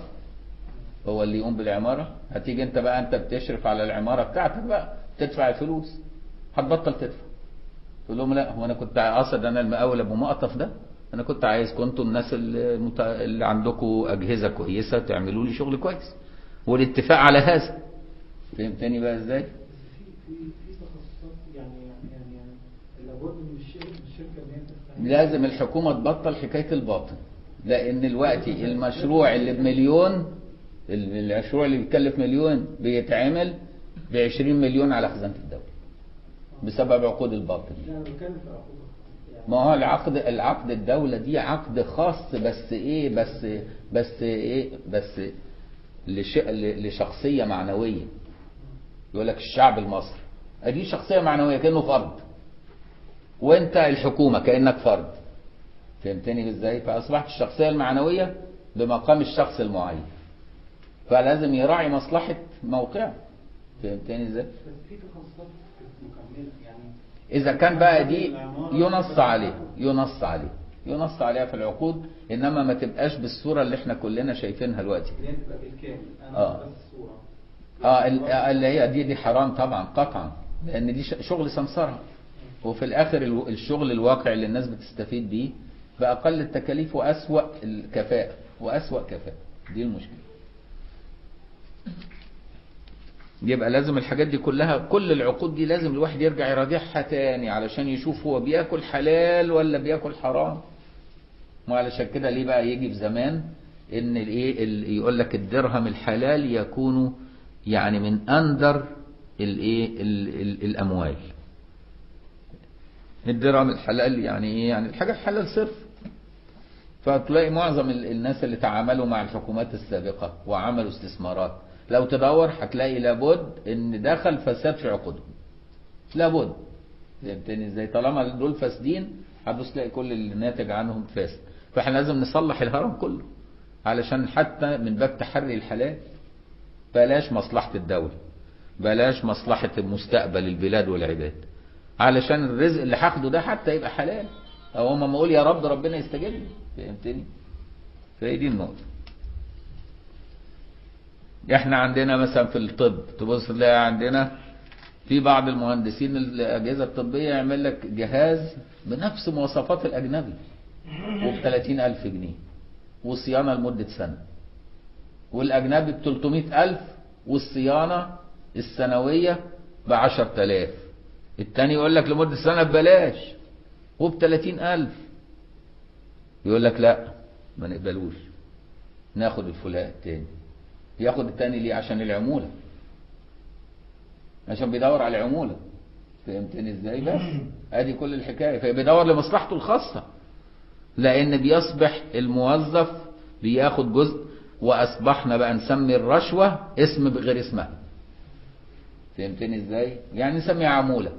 هو اللي يقوم بالعماره هتيجي انت بقى انت بتشرف على العماره بتاعتك بقى تدفع الفلوس هتبطل تدفع تقول لهم لا هو انا كنت قاصد انا المقاول ابو مقطف ده انا كنت عايز كنتوا الناس اللي, مت... اللي عندكم اجهزه كويسه تعملوا لي شغل كويس والاتفاق على هذا فهمتني بقى ازاي في في في تخصصات يعني يعني يعني لابد من الشركه من الشركه ان هي تفتح لازم الحكومة تبطل حكاية الباطن لأن دلوقتي المشروع اللي بمليون المشروع اللي بيكلف مليون بيتعمل ب 20 مليون على خزانة الدولة بسبب عقود الباطن لا انا بتكلم في عقود يعني ما هو العقد العقد الدولة دي عقد خاص بس ايه بس بس ايه بس لش لشخصية معنوية يقول لك الشعب المصري دي شخصية معنوية كأنه فرد وانت الحكومة كأنك فرد فهمتني ازاي فأصبحت الشخصية المعنوية بمقام الشخص المعين فلازم يراعي مصلحة موقعه فهمتني ازاي بس في تخصصات مكمله يعني إذا كان بقى دي ينص عليه ينص عليه ينص عليها في العقود إنما ما تبقاش بالصورة اللي احنا كلنا شايفينها دلوقتي اللي هي تبقى بالكامل انا آه. بس الصوره اه ال- اللي هي دي دي حرام طبعا قطعا لأن دي ش- شغل سمسرة وفي الآخر ال- الشغل الواقع اللي الناس بتستفيد بيه بأقل التكاليف وأسوأ الكفاءة وأسوأ كفاءة دي المشكلة يبقى لازم الحاجات دي كلها كل العقود دي لازم الواحد يرجع يراجعها تاني علشان يشوف هو بياكل حلال ولا بياكل حرام وعلشان كده ليه بقى يجي في زمان ان الايه ال- يقول لك الدرهم الحلال يكون يعني من اندر الايه ال- ال- الاموال الدرهم الحلال يعني ايه يعني الحاجه الحلال صرف فتلاقي معظم ال- الناس اللي تعاملوا مع الحكومات السابقة وعملوا استثمارات لو تدور هتلاقي لابد ان دخل فساد في عقودهم لابد فهمتني ازاي طالما دول فاسدين هتبص تلاقي كل اللي ناتج عنهم فاسد فاحنا لازم نصلح الهرم كله علشان حتى من باب تحري الحلال بلاش مصلحة الدولة بلاش مصلحة مستقبل البلاد والعباد علشان الرزق اللي هاخده ده حتى يبقى حلال او هم ما اقول يا رب ربنا يستجيب لي فهمتني فهي دي النقطة احنا عندنا مثلا في الطب تبص تلاقي عندنا في بعض المهندسين الأجهزة الطبية يعمل لك جهاز بنفس مواصفات الأجنبي وب 30 ألف جنيه وصيانة لمدة سنة والأجنبي ب 300 ألف والصيانة السنوية ب 10000 التاني يقول لك لمدة سنة ببلاش وب 30 ألف يقول لك لا ما نقبلوش ناخد الفلان التاني ياخد التاني ليه عشان العمولة عشان بيدور على العمولة فهمتني ازاي بس ادي كل الحكاية فبيدور لمصلحته الخاصة لان بيصبح الموظف بياخد جزء واصبحنا بقى نسمي الرشوة اسم بغير اسمها فهمتني ازاي يعني نسميها عمولة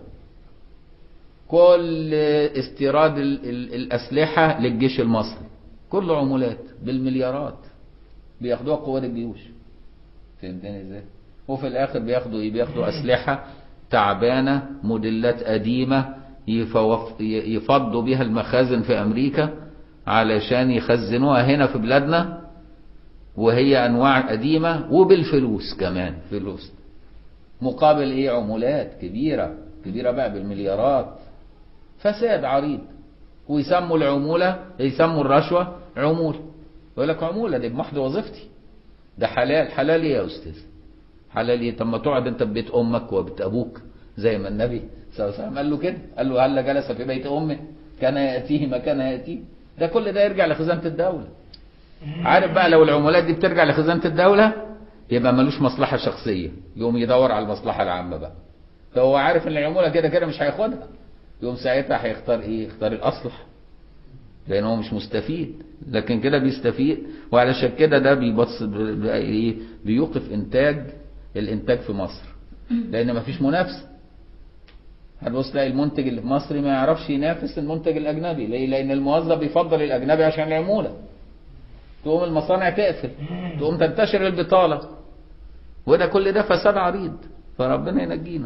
كل استيراد ال- ال- الاسلحة للجيش المصري كله عمولات بالمليارات بياخدوها قوات الجيوش فهمتني ازاي وفي الاخر بياخدوا ايه بياخدوا اسلحة تعبانة موديلات قديمة يفوف- ي- يفضوا بيها المخازن في امريكا علشان يخزنوها هنا في بلادنا وهي انواع قديمة وبالفلوس كمان فلوس مقابل ايه عمولات كبيرة كبيرة بقى بالمليارات فساد عريض ويسموا العمولة يسموا الرشوة عمولة يقول لك عمولة دي بمحض وظيفتي ده حلال حلال ايه يا استاذ حلال ايه طب ما تقعد انت ببيت امك وبيت ابوك زي ما النبي صلى الله عليه وسلم قال له كده قال له هل جلس في بيت امه كان ياتيه ما كان ياتيه ده كل ده يرجع لخزانة الدولة عارف بقى لو العمولات دي بترجع لخزانة الدولة يبقى ملوش مصلحة شخصية يقوم يدور على المصلحة العامة بقى فهو عارف ان العمولة كده كده مش هياخدها يقوم ساعتها هيختار ايه يختار الاصلح لان هو مش مستفيد لكن كده بيستفيد وعلشان كده ده بيبص ب- ايه بيوقف انتاج الانتاج في مصر لان مفيش منافسه هتبص تلاقي المنتج اللي في مصر ما يعرفش ينافس المنتج الاجنبي ليه لان الموظف بيفضل الاجنبي عشان العموله تقوم المصانع تقفل تقوم تنتشر البطاله وده كل ده فساد عريض فربنا ينجينا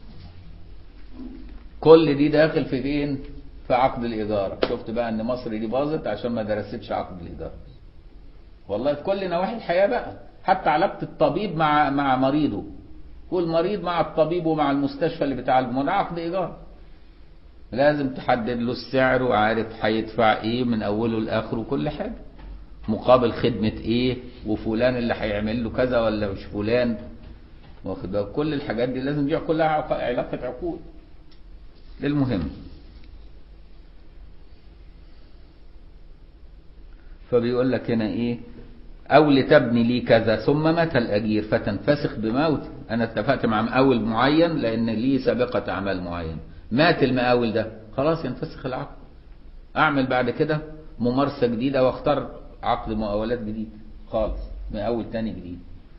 كل دي داخل في فين في عقد الإدارة شفت بقى ان مصر دي باظت عشان ما درستش عقد الإدارة والله في كل نواحي الحياة بقى حتى علاقة الطبيب مع مع مريضه والمريض مع الطبيب ومع المستشفى اللي بتعالجه ما ده عقد إيجار لازم تحدد له السعر وعارف هيدفع ايه من اوله لاخره وكل حاجة مقابل خدمة ايه وفلان اللي هيعمل له كذا ولا مش فلان واخد بالك كل الحاجات دي لازم دي كلها عق- علاقة عقود المهم فبيقول لك هنا ايه او لتبني لي كذا ثم متى الاجير فتنفسخ بموت انا اتفقت مع مقاول معين لان لي سابقة اعمال معين مات المقاول ده خلاص ينفسخ العقد اعمل بعد كده ممارسة جديدة واختار عقد مقاولات جديد خالص مقاول تاني جديد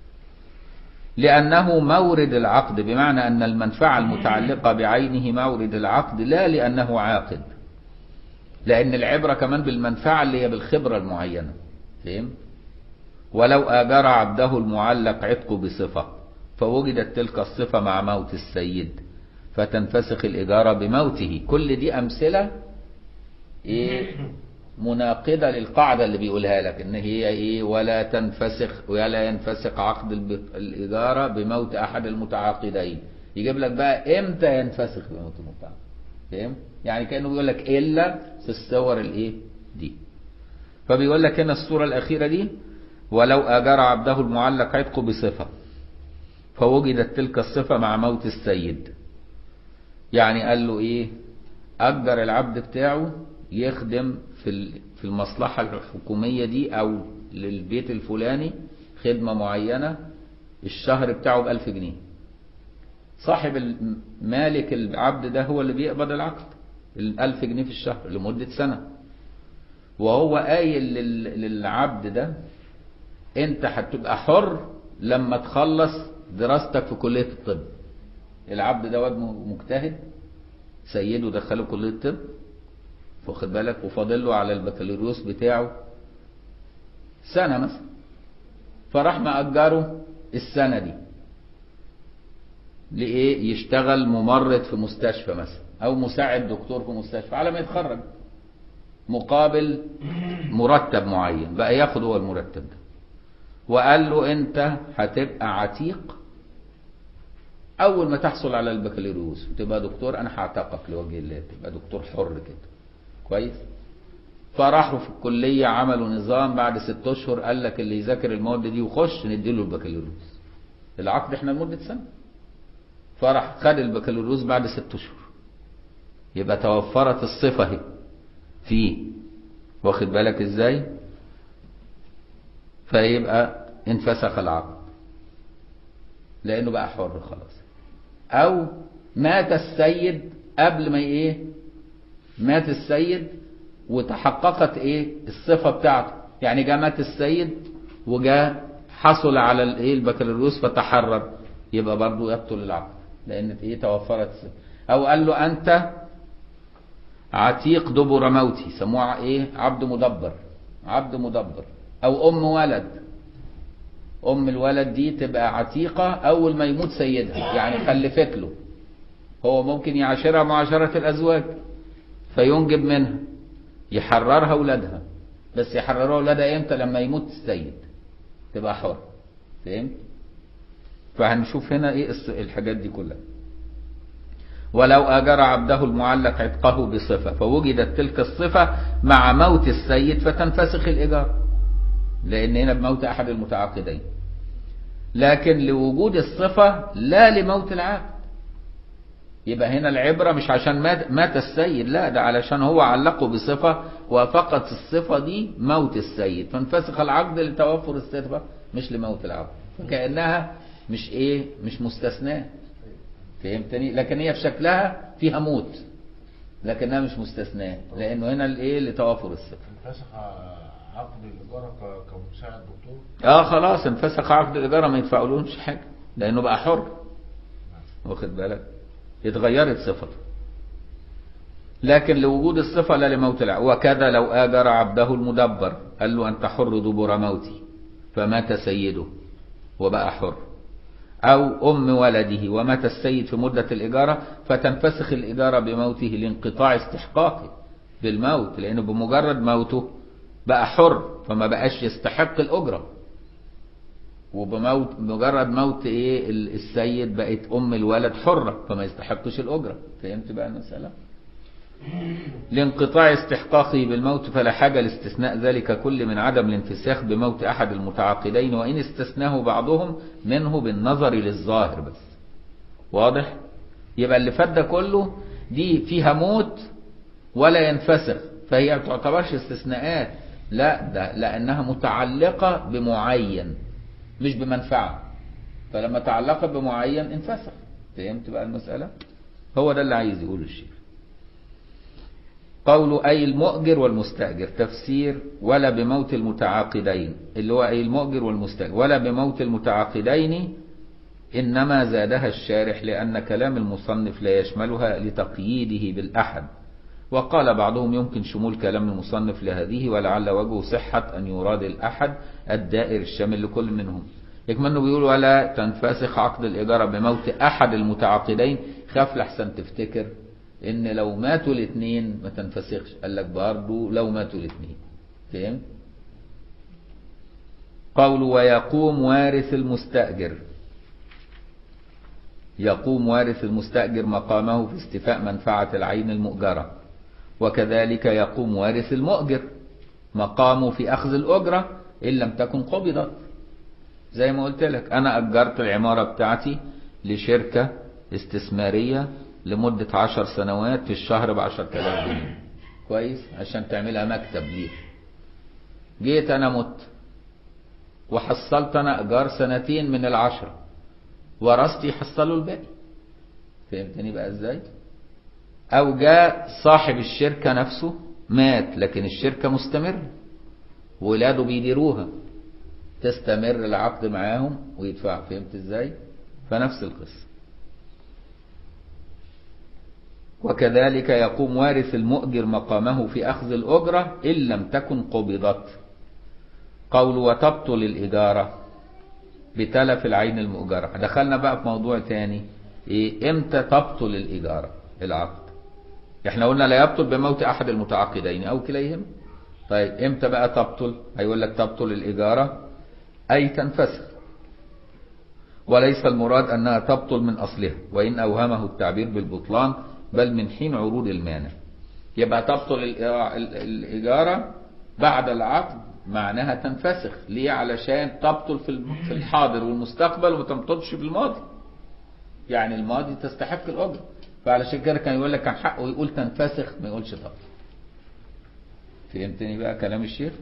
لأنه مورد العقد بمعنى أن المنفعة المتعلقة بعينه مورد العقد لا لأنه عاقد لأن العبرة كمان بالمنفعة اللي هي بالخبرة المعينة فهم؟ ولو آجر عبده المعلق عتقه بصفة فوجدت تلك الصفة مع موت السيد فتنفسخ الإجارة بموته كل دي أمثلة إيه مناقضة للقاعدة اللي بيقولها لك إن هي إيه ولا تنفسخ ولا ينفسخ عقد الب- الإجارة بموت أحد المتعاقدين يجيب لك بقى إمتى ينفسخ بموت المتعاقد فاهم؟ يعني كأنه بيقول لك إلا في الصور الإيه دي فبيقول لك هنا الصورة الأخيرة دي ولو أجر عبده المعلق عتقه بصفة فوجدت تلك الصفة مع موت السيد يعني قال له إيه أجر العبد بتاعه يخدم في ال- في المصلحة الحكومية دي أو للبيت الفلاني خدمة معينة الشهر بتاعه بألف جنيه صاحب الم- مالك العبد ده هو اللي بيقبض العقد الألف جنيه في الشهر لمدة سنة وهو قايل لل- للعبد ده انت هتبقى حر لما تخلص دراستك في كلية الطب العبد ده واد م- مجتهد سيده دخله كلية الطب واخد بالك وفاضل له على البكالوريوس بتاعه سنة مثلا فراح مأجره السنة دي لإيه يشتغل ممرض في مستشفى مثلا أو مساعد دكتور في مستشفى على ما يتخرج مقابل مرتب معين بقى ياخد هو المرتب ده وقال له أنت هتبقى عتيق أول ما تحصل على البكالوريوس وتبقى دكتور أنا هعتقك لوجه الله تبقى دكتور حر كده كويس فراحوا في الكلية عملوا نظام بعد ست أشهر قال لك اللي يذاكر المواد دي وخش نديله البكالوريوس العقد احنا لمدة سنة فراح خد البكالوريوس بعد ست أشهر يبقى توفرت الصفة اهي فيه واخد بالك ازاي فيبقى انفسخ العقد لانه بقى حر خلاص او مات السيد قبل ما ايه مات السيد وتحققت ايه الصفة بتاعته يعني جاء مات السيد وجاء حصل على الايه البكالوريوس فتحرر يبقى برضه يبطل العقد لان ايه توفرت الصفة او قال له انت عتيق دبر موتي سموها ايه عبد مدبر عبد مدبر او ام ولد ام الولد دي تبقى عتيقة اول ما يموت سيدها يعني خلفت له هو ممكن يعاشرها معاشرة الازواج فينجب منها يحررها اولادها بس يحررها اولادها امتى لما يموت السيد تبقى حر فهمت فهنشوف هنا ايه الحاجات دي كلها ولو أجر عبده المعلق عتقه بصفة فوجدت تلك الصفة مع موت السيد فتنفسخ الإيجار لأن هنا بموت أحد المتعاقدين لكن لوجود الصفة لا لموت العبد يبقى هنا العبرة مش عشان مات, مات السيد لا ده علشان هو علقه بصفة وفقط الصفة دي موت السيد فانفسخ العقد لتوفر الصفة مش لموت العبد فكأنها مش ايه مش مستثناه فهمتني لكن هي في شكلها فيها موت لكنها مش مستثناه لانه هنا الايه لتوافر الصفه انفسخ عقد الايجار ك- كمساعد دكتور اه خلاص انفسخ عقد الايجار ما يدفعولهمش حاجه لانه بقى حر واخد بالك اتغيرت صفته لكن لوجود الصفة لا لموت العبد وكذا لو آجر عبده المدبر قال له أنت حر دبر موتي فمات سيده وبقى حر أو أم ولده ومات السيد في مدة الإجارة فتنفسخ الإجارة بموته لانقطاع استحقاقه بالموت لأنه بمجرد موته بقى حر فما بقاش يستحق الأجرة وبموت مجرد موت ايه ال- السيد بقت ام الولد حرة فما يستحقش الأجرة فهمت بقى المسألة لانقطاع استحقاقه بالموت فلا حاجة لاستثناء ذلك كل من عدم الانفساخ بموت أحد المتعاقدين وإن استثناه بعضهم منه بالنظر للظاهر بس واضح يبقى اللي فات ده كله دي فيها موت ولا ينفسخ فهي ما تعتبرش استثناءات لا ده لأنها متعلقة بمعين مش بمنفعة فلما تعلقت بمعين انفسخ فهمت بقى المسألة هو ده اللي عايز يقوله الشيخ قول أي المؤجر والمستأجر تفسير ولا بموت المتعاقدين اللي هو أي المؤجر والمستأجر ولا بموت المتعاقدين إنما زادها الشارح لأن كلام المصنف لا يشملها لتقييده بالأحد وقال بعضهم يمكن شمول كلام المصنف لهذه ولعل وجه صحة أن يراد الأحد الدائر الشامل لكل منهم يكمنه بيقول ولا تنفسخ عقد الإجارة بموت أحد المتعاقدين خاف لحسن تفتكر ان لو ماتوا الاثنين ما تنفسخش قال لك برضه لو ماتوا الاثنين فهمت قول ويقوم وارث المستأجر يقوم وارث المستأجر مقامه في استيفاء منفعة العين المؤجرة وكذلك يقوم وارث المؤجر مقامه في أخذ الأجرة إن لم تكن قبضت زي ما قلت لك أنا أجرت العمارة بتاعتي لشركة استثمارية لمدة عشر سنوات في الشهر بعشر تلاف جنيه كويس عشان تعملها مكتب ليه جيت انا مت وحصلت انا ايجار سنتين من العشرة ورثتي حصلوا الباقي فهمتني بقى ازاي او جاء صاحب الشركة نفسه مات لكن الشركة مستمرة ولاده بيديروها تستمر العقد معاهم ويدفع فهمت ازاي فنفس القصه وكذلك يقوم وارث المؤجر مقامه في أخذ الأجرة إن لم تكن قبضت قول وتبطل الإجارة بتلف العين المؤجرة دخلنا بقى في موضوع تاني ايه امتى تبطل الاجاره العقد احنا قلنا لا يبطل بموت احد المتعاقدين او كليهما طيب امتى بقى تبطل هيقول لك تبطل الاجاره اي تنفسخ وليس المراد انها تبطل من اصلها وان اوهمه التعبير بالبطلان بل من حين عروض المانع يبقى تبطل الإجارة- ال- الاجاره بعد العقد معناها تنفسخ ليه علشان تبطل في الم- في الحاضر والمستقبل وما تبطلش في الماضي يعني الماضي تستحق الاجره فعلشان كده كان يقول لك كان حقه يقول تنفسخ ما يقولش تبطل فهمتني بقى كلام الشيخ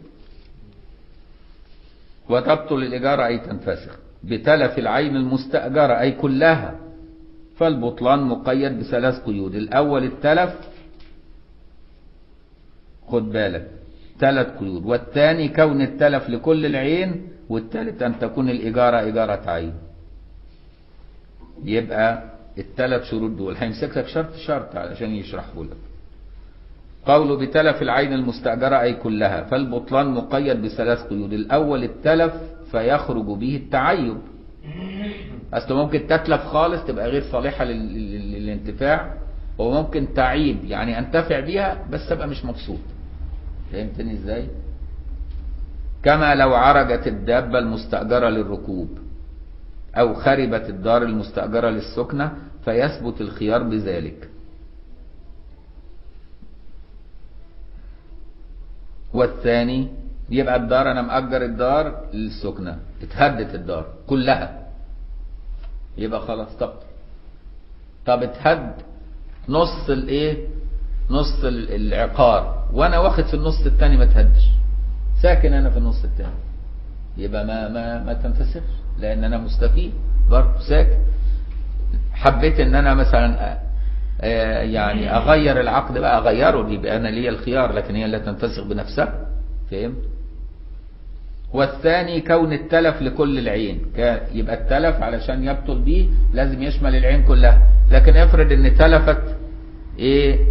وتبطل الإجارة أي تنفسخ بتلف العين المستأجرة أي كلها فالبطلان مقيد بثلاث قيود الأول التلف خد بالك ثلاث قيود والثاني كون التلف لكل العين والثالث أن تكون الإجارة إجارة عين يبقى الثلاث شروط دول هيمسك لك شرط شرط علشان يشرحه لك قوله بتلف العين المستأجرة أي كلها فالبطلان مقيد بثلاث قيود الأول التلف فيخرج به التعيب أصل ممكن تتلف خالص تبقى غير صالحة لل- لل- للانتفاع وممكن تعيب يعني أنتفع بيها بس أبقى مش مبسوط فهمتني إزاي؟ كما لو عرجت الدابة المستأجرة للركوب أو خربت الدار المستأجرة للسكنة فيثبت الخيار بذلك والثاني يبقى الدار انا مأجر الدار للسكنة اتهدت الدار كلها يبقى خلاص طب طب اتهد نص الايه نص ال- العقار وانا واخد في النص التاني ما اتهدش ساكن انا في النص التاني يبقى ما ما ما تنفسخش لان انا مستفيد برضه ساكن حبيت ان انا مثلا آه، يعني اغير العقد بقى اغيره يبقى انا ليا الخيار لكن هي لا تنفسخ بنفسها فهمت والثاني كون التلف لكل العين كا- يبقى التلف علشان يبطل بيه لازم يشمل العين كلها لكن افرض ان تلفت ايه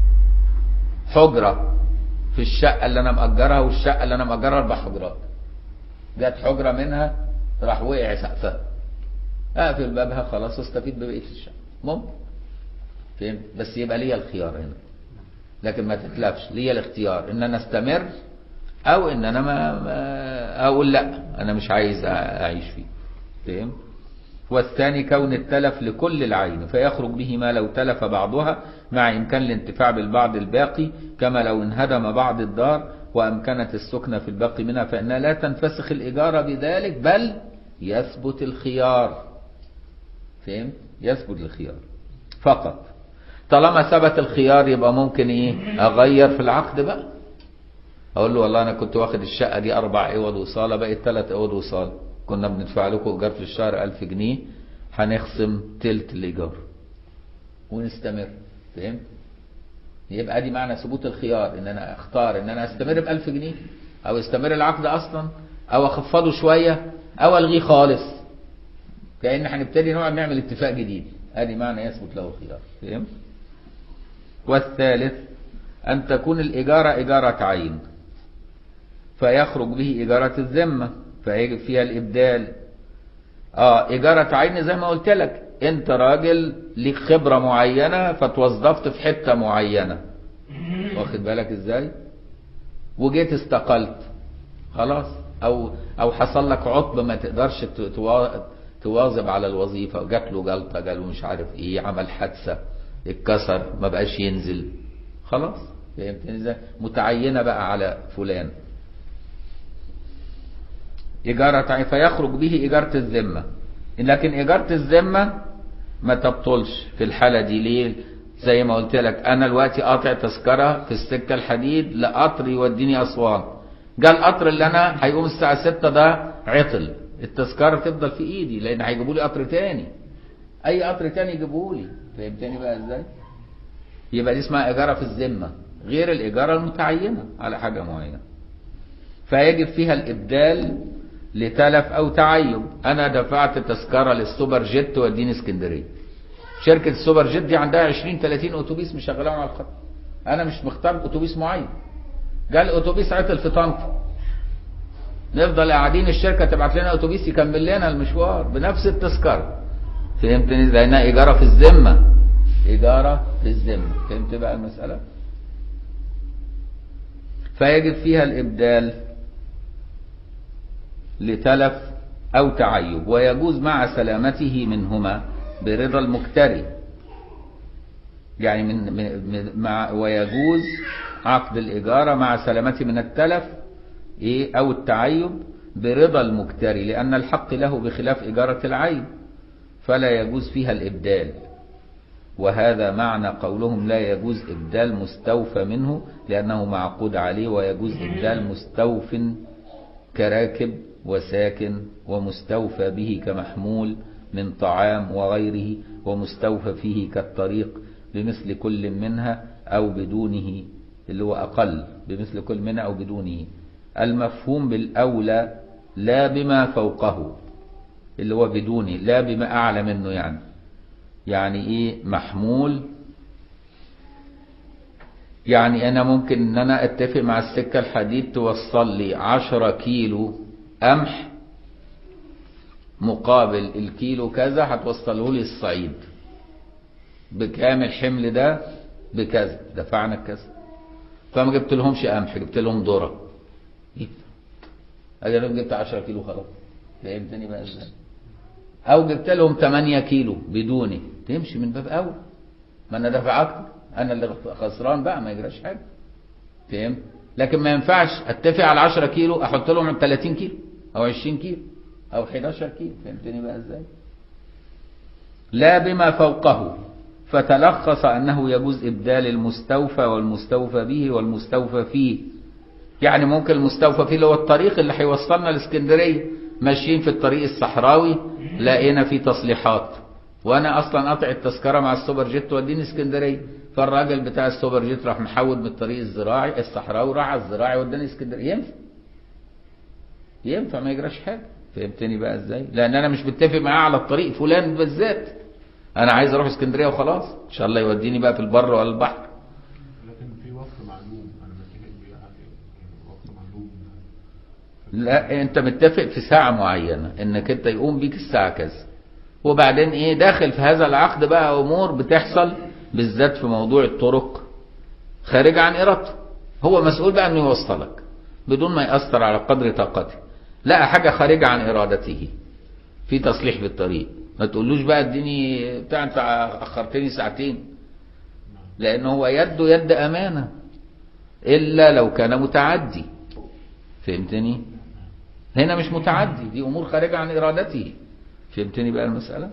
حجرة في الشقة اللي انا مأجرها والشقة اللي انا مأجرها اربع حجرات جت حجرة منها راح وقع سقفها اقفل بابها خلاص استفيد ببقية الشقة ممكن فهمت بس يبقى ليا الخيار هنا لكن ما تتلفش ليا الاختيار ان انا استمر او ان انا ما, ما اقول لا انا مش عايز اعيش فيه فهمت والثاني كون التلف لكل العين فيخرج به ما لو تلف بعضها مع إمكان الانتفاع بالبعض الباقي كما لو انهدم بعض الدار وأمكنت السكنة في الباقي منها فإنها لا تنفسخ الإجارة بذلك بل يثبت الخيار فهمت؟ يثبت الخيار فقط طالما ثبت الخيار يبقى ممكن ايه اغير في العقد بقى اقول له والله انا كنت واخد الشقه دي اربع اوض وصاله بقت ثلاث اوض وصاله كنا بندفع لكم ايجار في الشهر 1000 جنيه هنخصم تلت الايجار ونستمر فهمت يبقى دي معنى ثبوت الخيار ان انا اختار ان انا استمر ب 1000 جنيه او استمر العقد اصلا او اخفضه شويه او الغيه خالص كأن هنبتدي نقعد نعمل اتفاق جديد ادي معنى يثبت له الخيار فهمت والثالث أن تكون الإجارة إجارة عين فيخرج به إجارة الذمة فيجب فيها الإبدال آه إجارة عين زي ما قلت لك أنت راجل ليك خبرة معينة فتوظفت في حتة معينة واخد بالك إزاي وجيت استقلت خلاص أو أو حصل لك عطب ما تقدرش ت- توا- تواظب على الوظيفة جات له جلطة جاله مش عارف إيه عمل حادثة اتكسر ما بقاش ينزل خلاص فهمتني ازاي متعينة بقى على فلان إجارة عين فيخرج به إجارة الذمة لكن إجارة الذمة ما تبطلش في الحالة دي ليه زي ما قلت لك أنا دلوقتي قاطع تذكرة في السكة الحديد لقطر يوديني أسوان جاء القطر اللي أنا هيقوم الساعة 6 ده عطل التذكرة تفضل في إيدي لأن هيجيبوا لي قطر تاني أي قطر تاني يجيبوه لي فهمتني بقى إزاي؟ يبقى دي اسمها إجارة في الذمة غير الإجارة المتعينة على حاجة معينة فيجب فيها الإبدال لتلف أو تعيب أنا دفعت تذكرة للسوبر جيت توديني اسكندرية شركة السوبر جيت دي عندها 20 30 أتوبيس مشغلاهم على الخط أنا مش مختار أتوبيس معين جاء الأتوبيس عطل في طنطا نفضل قاعدين الشركة تبعت لنا أتوبيس يكمل لنا المشوار بنفس التذكرة فهمتني لانها اجاره في الذمه اجاره في الذمه فهمت بقى المساله فيجب فيها الابدال لتلف او تعيب ويجوز مع سلامته منهما برضا المكتري يعني من من- مع ويجوز عقد الإجارة مع سلامته من التلف إيه أو التعيب برضا المكتري لأن الحق له بخلاف إجارة العيب فلا يجوز فيها الإبدال وهذا معنى قولهم لا يجوز إبدال مستوفى منه لأنه معقود عليه ويجوز إبدال مستوف كراكب وساكن ومستوفى به كمحمول من طعام وغيره ومستوفى فيه كالطريق بمثل كل منها أو بدونه اللي هو أقل بمثل كل منها أو بدونه المفهوم بالأولى لا بما فوقه اللي هو بدونه لا بما أعلى منه يعني يعني إيه محمول يعني أنا ممكن إن أنا أتفق مع السكة الحديد توصل لي عشرة كيلو قمح مقابل الكيلو كذا هتوصله لي الصعيد بكام الحمل ده بكذا دفعنا كذا فما جبت لهمش قمح جبت لهم ذره اجي انا جبت 10 كيلو خلاص فهمتني بقى ازاي او جبت لهم 8 كيلو بدوني تمشي من باب اول ما انا دافع اكتر انا اللي خسران بقى ما يجراش حاجه فهمت لكن ما ينفعش اتفق على 10 كيلو احط لهم 30 كيلو او 20 كيلو او 11 كيلو فهمتني بقى ازاي لا بما فوقه فتلخص أنه يجوز إبدال المستوفى والمستوفى به والمستوفى فيه يعني ممكن المستوفى فيه اللي هو الطريق اللي هيوصلنا لاسكندرية ماشيين في الطريق الصحراوي لقينا فيه تصليحات وانا اصلا قاطع التذكره مع السوبر جيت توديني اسكندريه فالراجل بتاع السوبر جيت راح محول من الطريق الزراعي الصحراوي راح على الزراعي وداني اسكندريه ينفع ينفع ما يجراش حاجه فهمتني بقى ازاي لان انا مش متفق معاه على الطريق فلان بالذات انا عايز اروح اسكندريه وخلاص ان شاء الله يوديني بقى في البر ولا البحر لكن في وقت معلوم انا متفق بيه يعني وقت معلوم لا انت متفق في ساعة معينة انك انت يقوم بيك الساعة كذا وبعدين ايه داخل في هذا العقد بقى امور بتحصل بالذات في موضوع الطرق خارجة عن ارادته هو مسؤول بقى انه يوصلك بدون ما يأثر على قدر طاقته لا حاجة خارجة عن ارادته في تصليح في الطريق ما تقولوش بقى اديني بتاع انت اخرتني ساعتين لان هو يده يد امانة الا لو كان متعدي فهمتني هنا مش متعدي دي امور خارجه عن ارادته فهمتني بقى المساله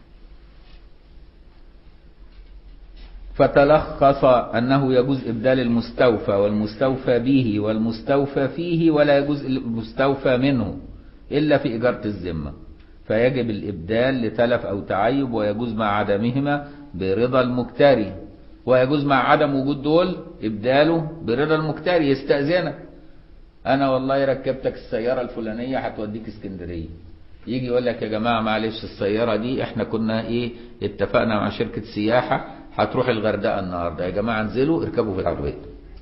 فتلخص انه يجوز ابدال المستوفى والمستوفى به والمستوفى فيه ولا يجوز المستوفى منه الا في اجاره الذمه فيجب الابدال لتلف او تعيب ويجوز مع عدمهما برضا المكتري ويجوز مع عدم وجود دول ابداله برضا المكتري يستاذنك انا والله ركبتك السيارة الفلانية هتوديك اسكندرية يجي يقول لك يا جماعة معلش السيارة دي احنا كنا ايه اتفقنا مع شركة سياحة هتروح الغردقة النهاردة يا جماعة انزلوا اركبوا في العربية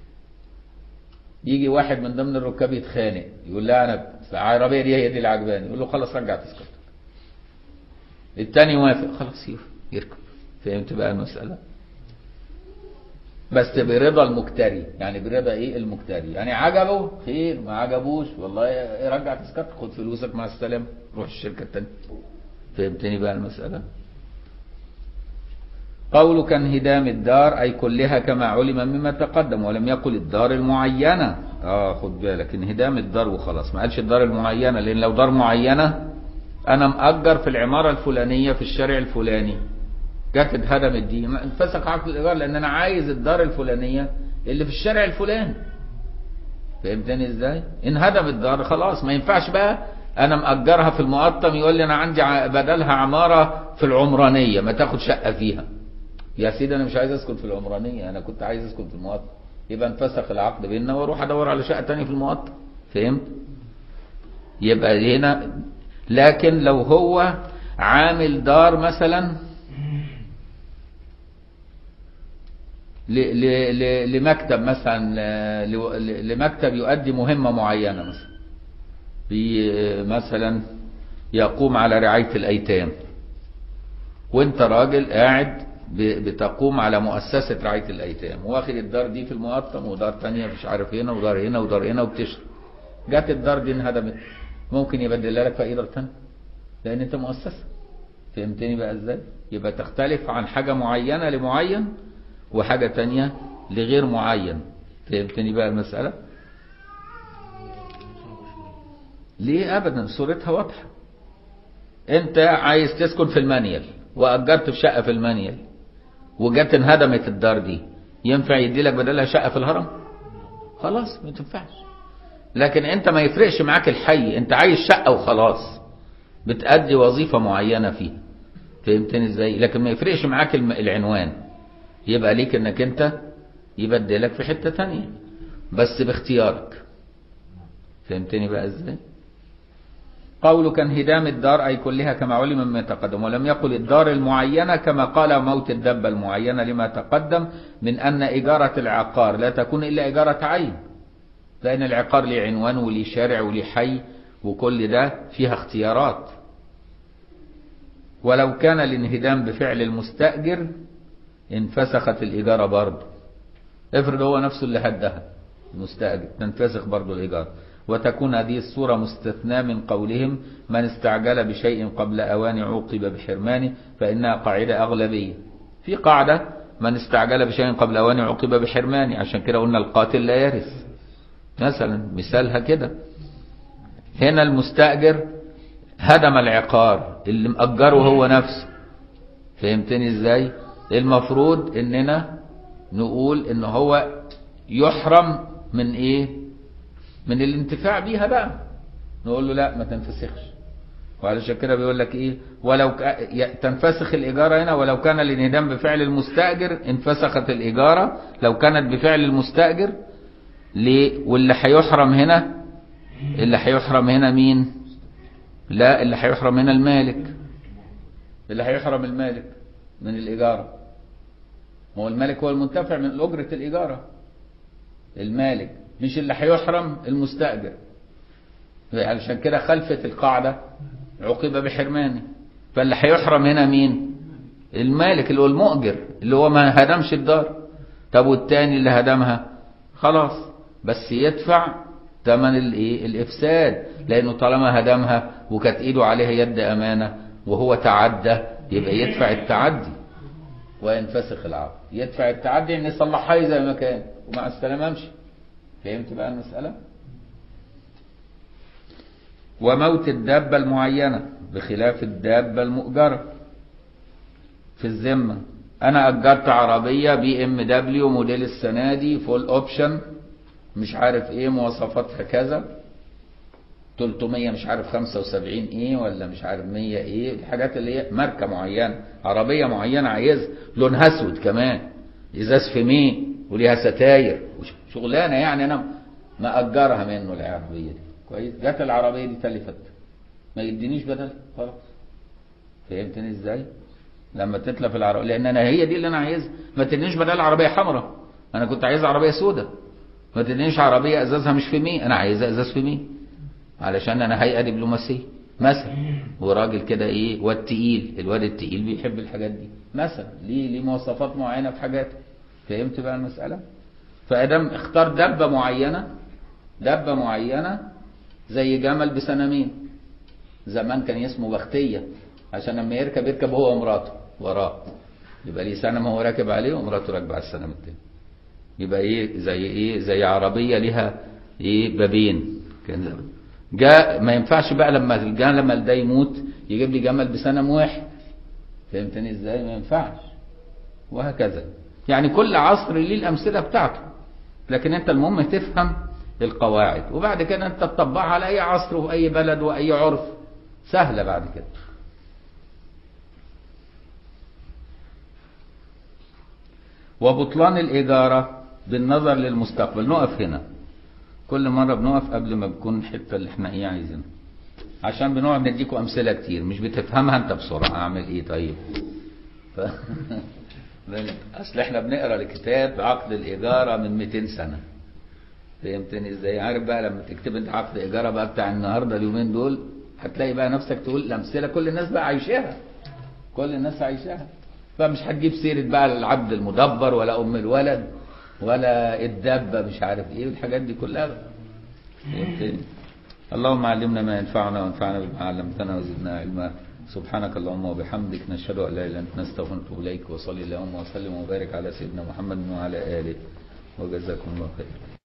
يجي واحد من ضمن الركاب يتخانق يقول لا انا العربية دي هي دي اللي عجباني يقول له خلاص رجع تذكرتك التاني يوافق خلاص يركب فهمت بقى المسألة بس برضا المكتري يعني برضا ايه المكتري يعني عجبه خير ما عجبوش والله رجع تذكرتك خد فلوسك مع السلامه روح الشركه الثانيه فهمتني بقى المساله قولك انهدام الدار اي كلها كما علم مما تقدم ولم يقل الدار المعينه اه خد بالك انهدام الدار وخلاص ما قالش الدار المعينه لان لو دار معينه انا مأجر في العماره الفلانيه في الشارع الفلاني جت اتهدمت دي انفسخ عقد الايجار لان انا عايز الدار الفلانيه اللي في الشارع الفلاني فهمتني ازاي انهدم الدار خلاص ما ينفعش بقى انا مأجرها في المقطم يقول لي انا عندي بدلها عماره في العمرانيه ما تاخد شقه فيها يا سيدي انا مش عايز اسكن في العمرانيه انا كنت عايز اسكن في المقطم يبقى انفسخ العقد بيننا واروح ادور على شقه تانية في المقطم فهمت يبقى هنا لكن لو هو عامل دار مثلا لمكتب مثلا لمكتب يؤدي مهمة معينة مثلا مثلا يقوم على رعاية الأيتام وانت راجل قاعد ب- بتقوم على مؤسسة رعاية الأيتام واخد الدار دي في المقطم ودار تانية مش عارف هنا ودار هنا ودار هنا وبتشرب جت الدار دي انهدمت ممكن يبدلها لك في أي دار تانية لأن أنت مؤسسة فهمتني بقى ازاي يبقى تختلف عن حاجة معينة لمعين وحاجة تانية لغير معين فهمتني بقى المسألة ليه ابدا صورتها واضحة انت عايز تسكن في المانيال واجرت في شقة في المانيال وجت انهدمت الدار دي ينفع يدي لك بدلها شقة في الهرم خلاص ما تنفعش لكن انت ما يفرقش معاك الحي انت عايز شقة وخلاص بتأدي وظيفة معينة فيها فهمتني ازاي لكن ما يفرقش معاك الم- العنوان يبقى ليك انك انت يبدلك في حتة تانية بس باختيارك فهمتني بقى ازاي قولك انهدام الدار أي كلها كما علم مما تقدم ولم يقل الدار المعينة كما قال موت الدبة المعينة لما تقدم من أن إجارة العقار لا تكون إلا إجارة عين لأن العقار ليه عنوان وليه شارع وليه حي وكل ده فيها اختيارات ولو كان الانهدام بفعل المستأجر انفسخت الإجارة برضه افرض هو نفسه اللي هدها المستأجر تنفسخ برضه الإيجار وتكون هذه الصورة مستثناة من قولهم من استعجل بشيء قبل أوان عوقب بحرمانه فإنها قاعدة أغلبية في قاعدة من استعجل بشيء قبل أوان عوقب بحرمانه عشان كده قلنا القاتل لا يرث مثلا مثالها كده هنا المستأجر هدم العقار اللي مأجره هو نفسه فهمتني ازاي المفروض اننا نقول ان هو يحرم من ايه من الانتفاع بيها بقى نقول له لا ما تنفسخش وعلشان كده بيقول لك ايه ولو ك... ي- تنفسخ الاجاره هنا ولو كان الانهدام بفعل المستاجر انفسخت الاجاره لو كانت بفعل المستاجر ليه واللي هيحرم هنا اللي هيحرم هنا مين لا اللي هيحرم هنا المالك اللي هيحرم المالك من الإجارة ما هو المالك هو المنتفع من أجرة الإجارة المالك مش اللي هيحرم المستأجر علشان كده خلفت القاعدة عوقب بحرمانه فاللي هيحرم هنا مين المالك اللي هو المؤجر اللي هو ما هدمش الدار طب والتاني اللي هدمها خلاص بس يدفع ثمن الايه الافساد لانه طالما هدمها وكانت ايده عليها يد امانه وهو تعدى يبقى يدفع التعدي وينفسخ العقد يدفع التعدي ان يصلحها زي ما كان ومع السلامه امشي فهمت بقى المساله وموت الدابه المعينه بخلاف الدابه المؤجره في الذمه انا اجرت عربيه بي ام دبليو موديل السنه دي فول اوبشن مش عارف ايه مواصفاتها كذا 300 مش عارف 75 ايه ولا مش عارف 100 ايه الحاجات اللي هي ماركه معينه عربيه معينه عايز لونها اسود كمان ازاز فيميه وليها ستاير وش- شغلانه يعني انا مأجرها منه العربيه دي كويس جت العربيه دي تلفت ما يدينيش بدل خلاص فهمتني ازاي لما تتلف العربيه لان انا هي دي اللي انا عايزها ما تدينيش بدل عربيه حمراء انا كنت عايز عربيه سوداء ما تدينيش عربيه ازازها مش في مية انا عايزها ازاز في مية علشان انا هيئه دبلوماسيه مثلا وراجل كده ايه واد تقيل الواد التقيل بيحب الحاجات دي مثلا ليه ليه مواصفات معينه في حاجاته فهمت بقى المساله فادم اختار دبه معينه دبه معينه زي جمل بسنامين زمان كان اسمه بختيه عشان لما يركب يركب هو ومراته وراه يبقى ليه سنم هو راكب عليه ومراته راكبه على السنم التاني يبقى ايه زي ايه زي عربيه ليها ايه بابين كان زمان جاء ما ينفعش بقى لما الجمل ده يموت يجيب لي جمل بسنم واحد فهمتني ازاي ما ينفعش وهكذا يعني كل عصر ليه الامثله بتاعته لكن انت المهم تفهم القواعد وبعد كده انت تطبقها على اي عصر وفي اي بلد واي عرف سهله بعد كده وبطلان الإجارة بالنظر للمستقبل نقف هنا كل مرة بنقف قبل ما بكون الحتة اللي احنا ايه عايزينها عشان بنقعد نديكم أمثلة كتير مش بتفهمها أنت بسرعة أعمل إيه طيب ف... أصل احنا بنقرا الكتاب عقد الإيجارة من 200 سنة فهمتني ازاي عارف بقى لما تكتب انت عقد إيجارة بقى بتاع النهاردة اليومين دول هتلاقي بقى نفسك تقول الأمثلة كل الناس بقى عايشاها كل الناس عايشاها فمش هتجيب سيرة بقى العبد المدبر ولا أم الولد ولا الدابة مش عارف إيه والحاجات دي كلها بقى. فهمتني؟ اللهم علمنا ما ينفعنا وانفعنا بما علمتنا وزدنا علما سبحانك اللهم وبحمدك نشهد ان لا اله الا انت نستغفرك ونتوب اليك وصلي اللهم وسلم وبارك على سيدنا محمد وعلى اله وجزاكم الله خيرا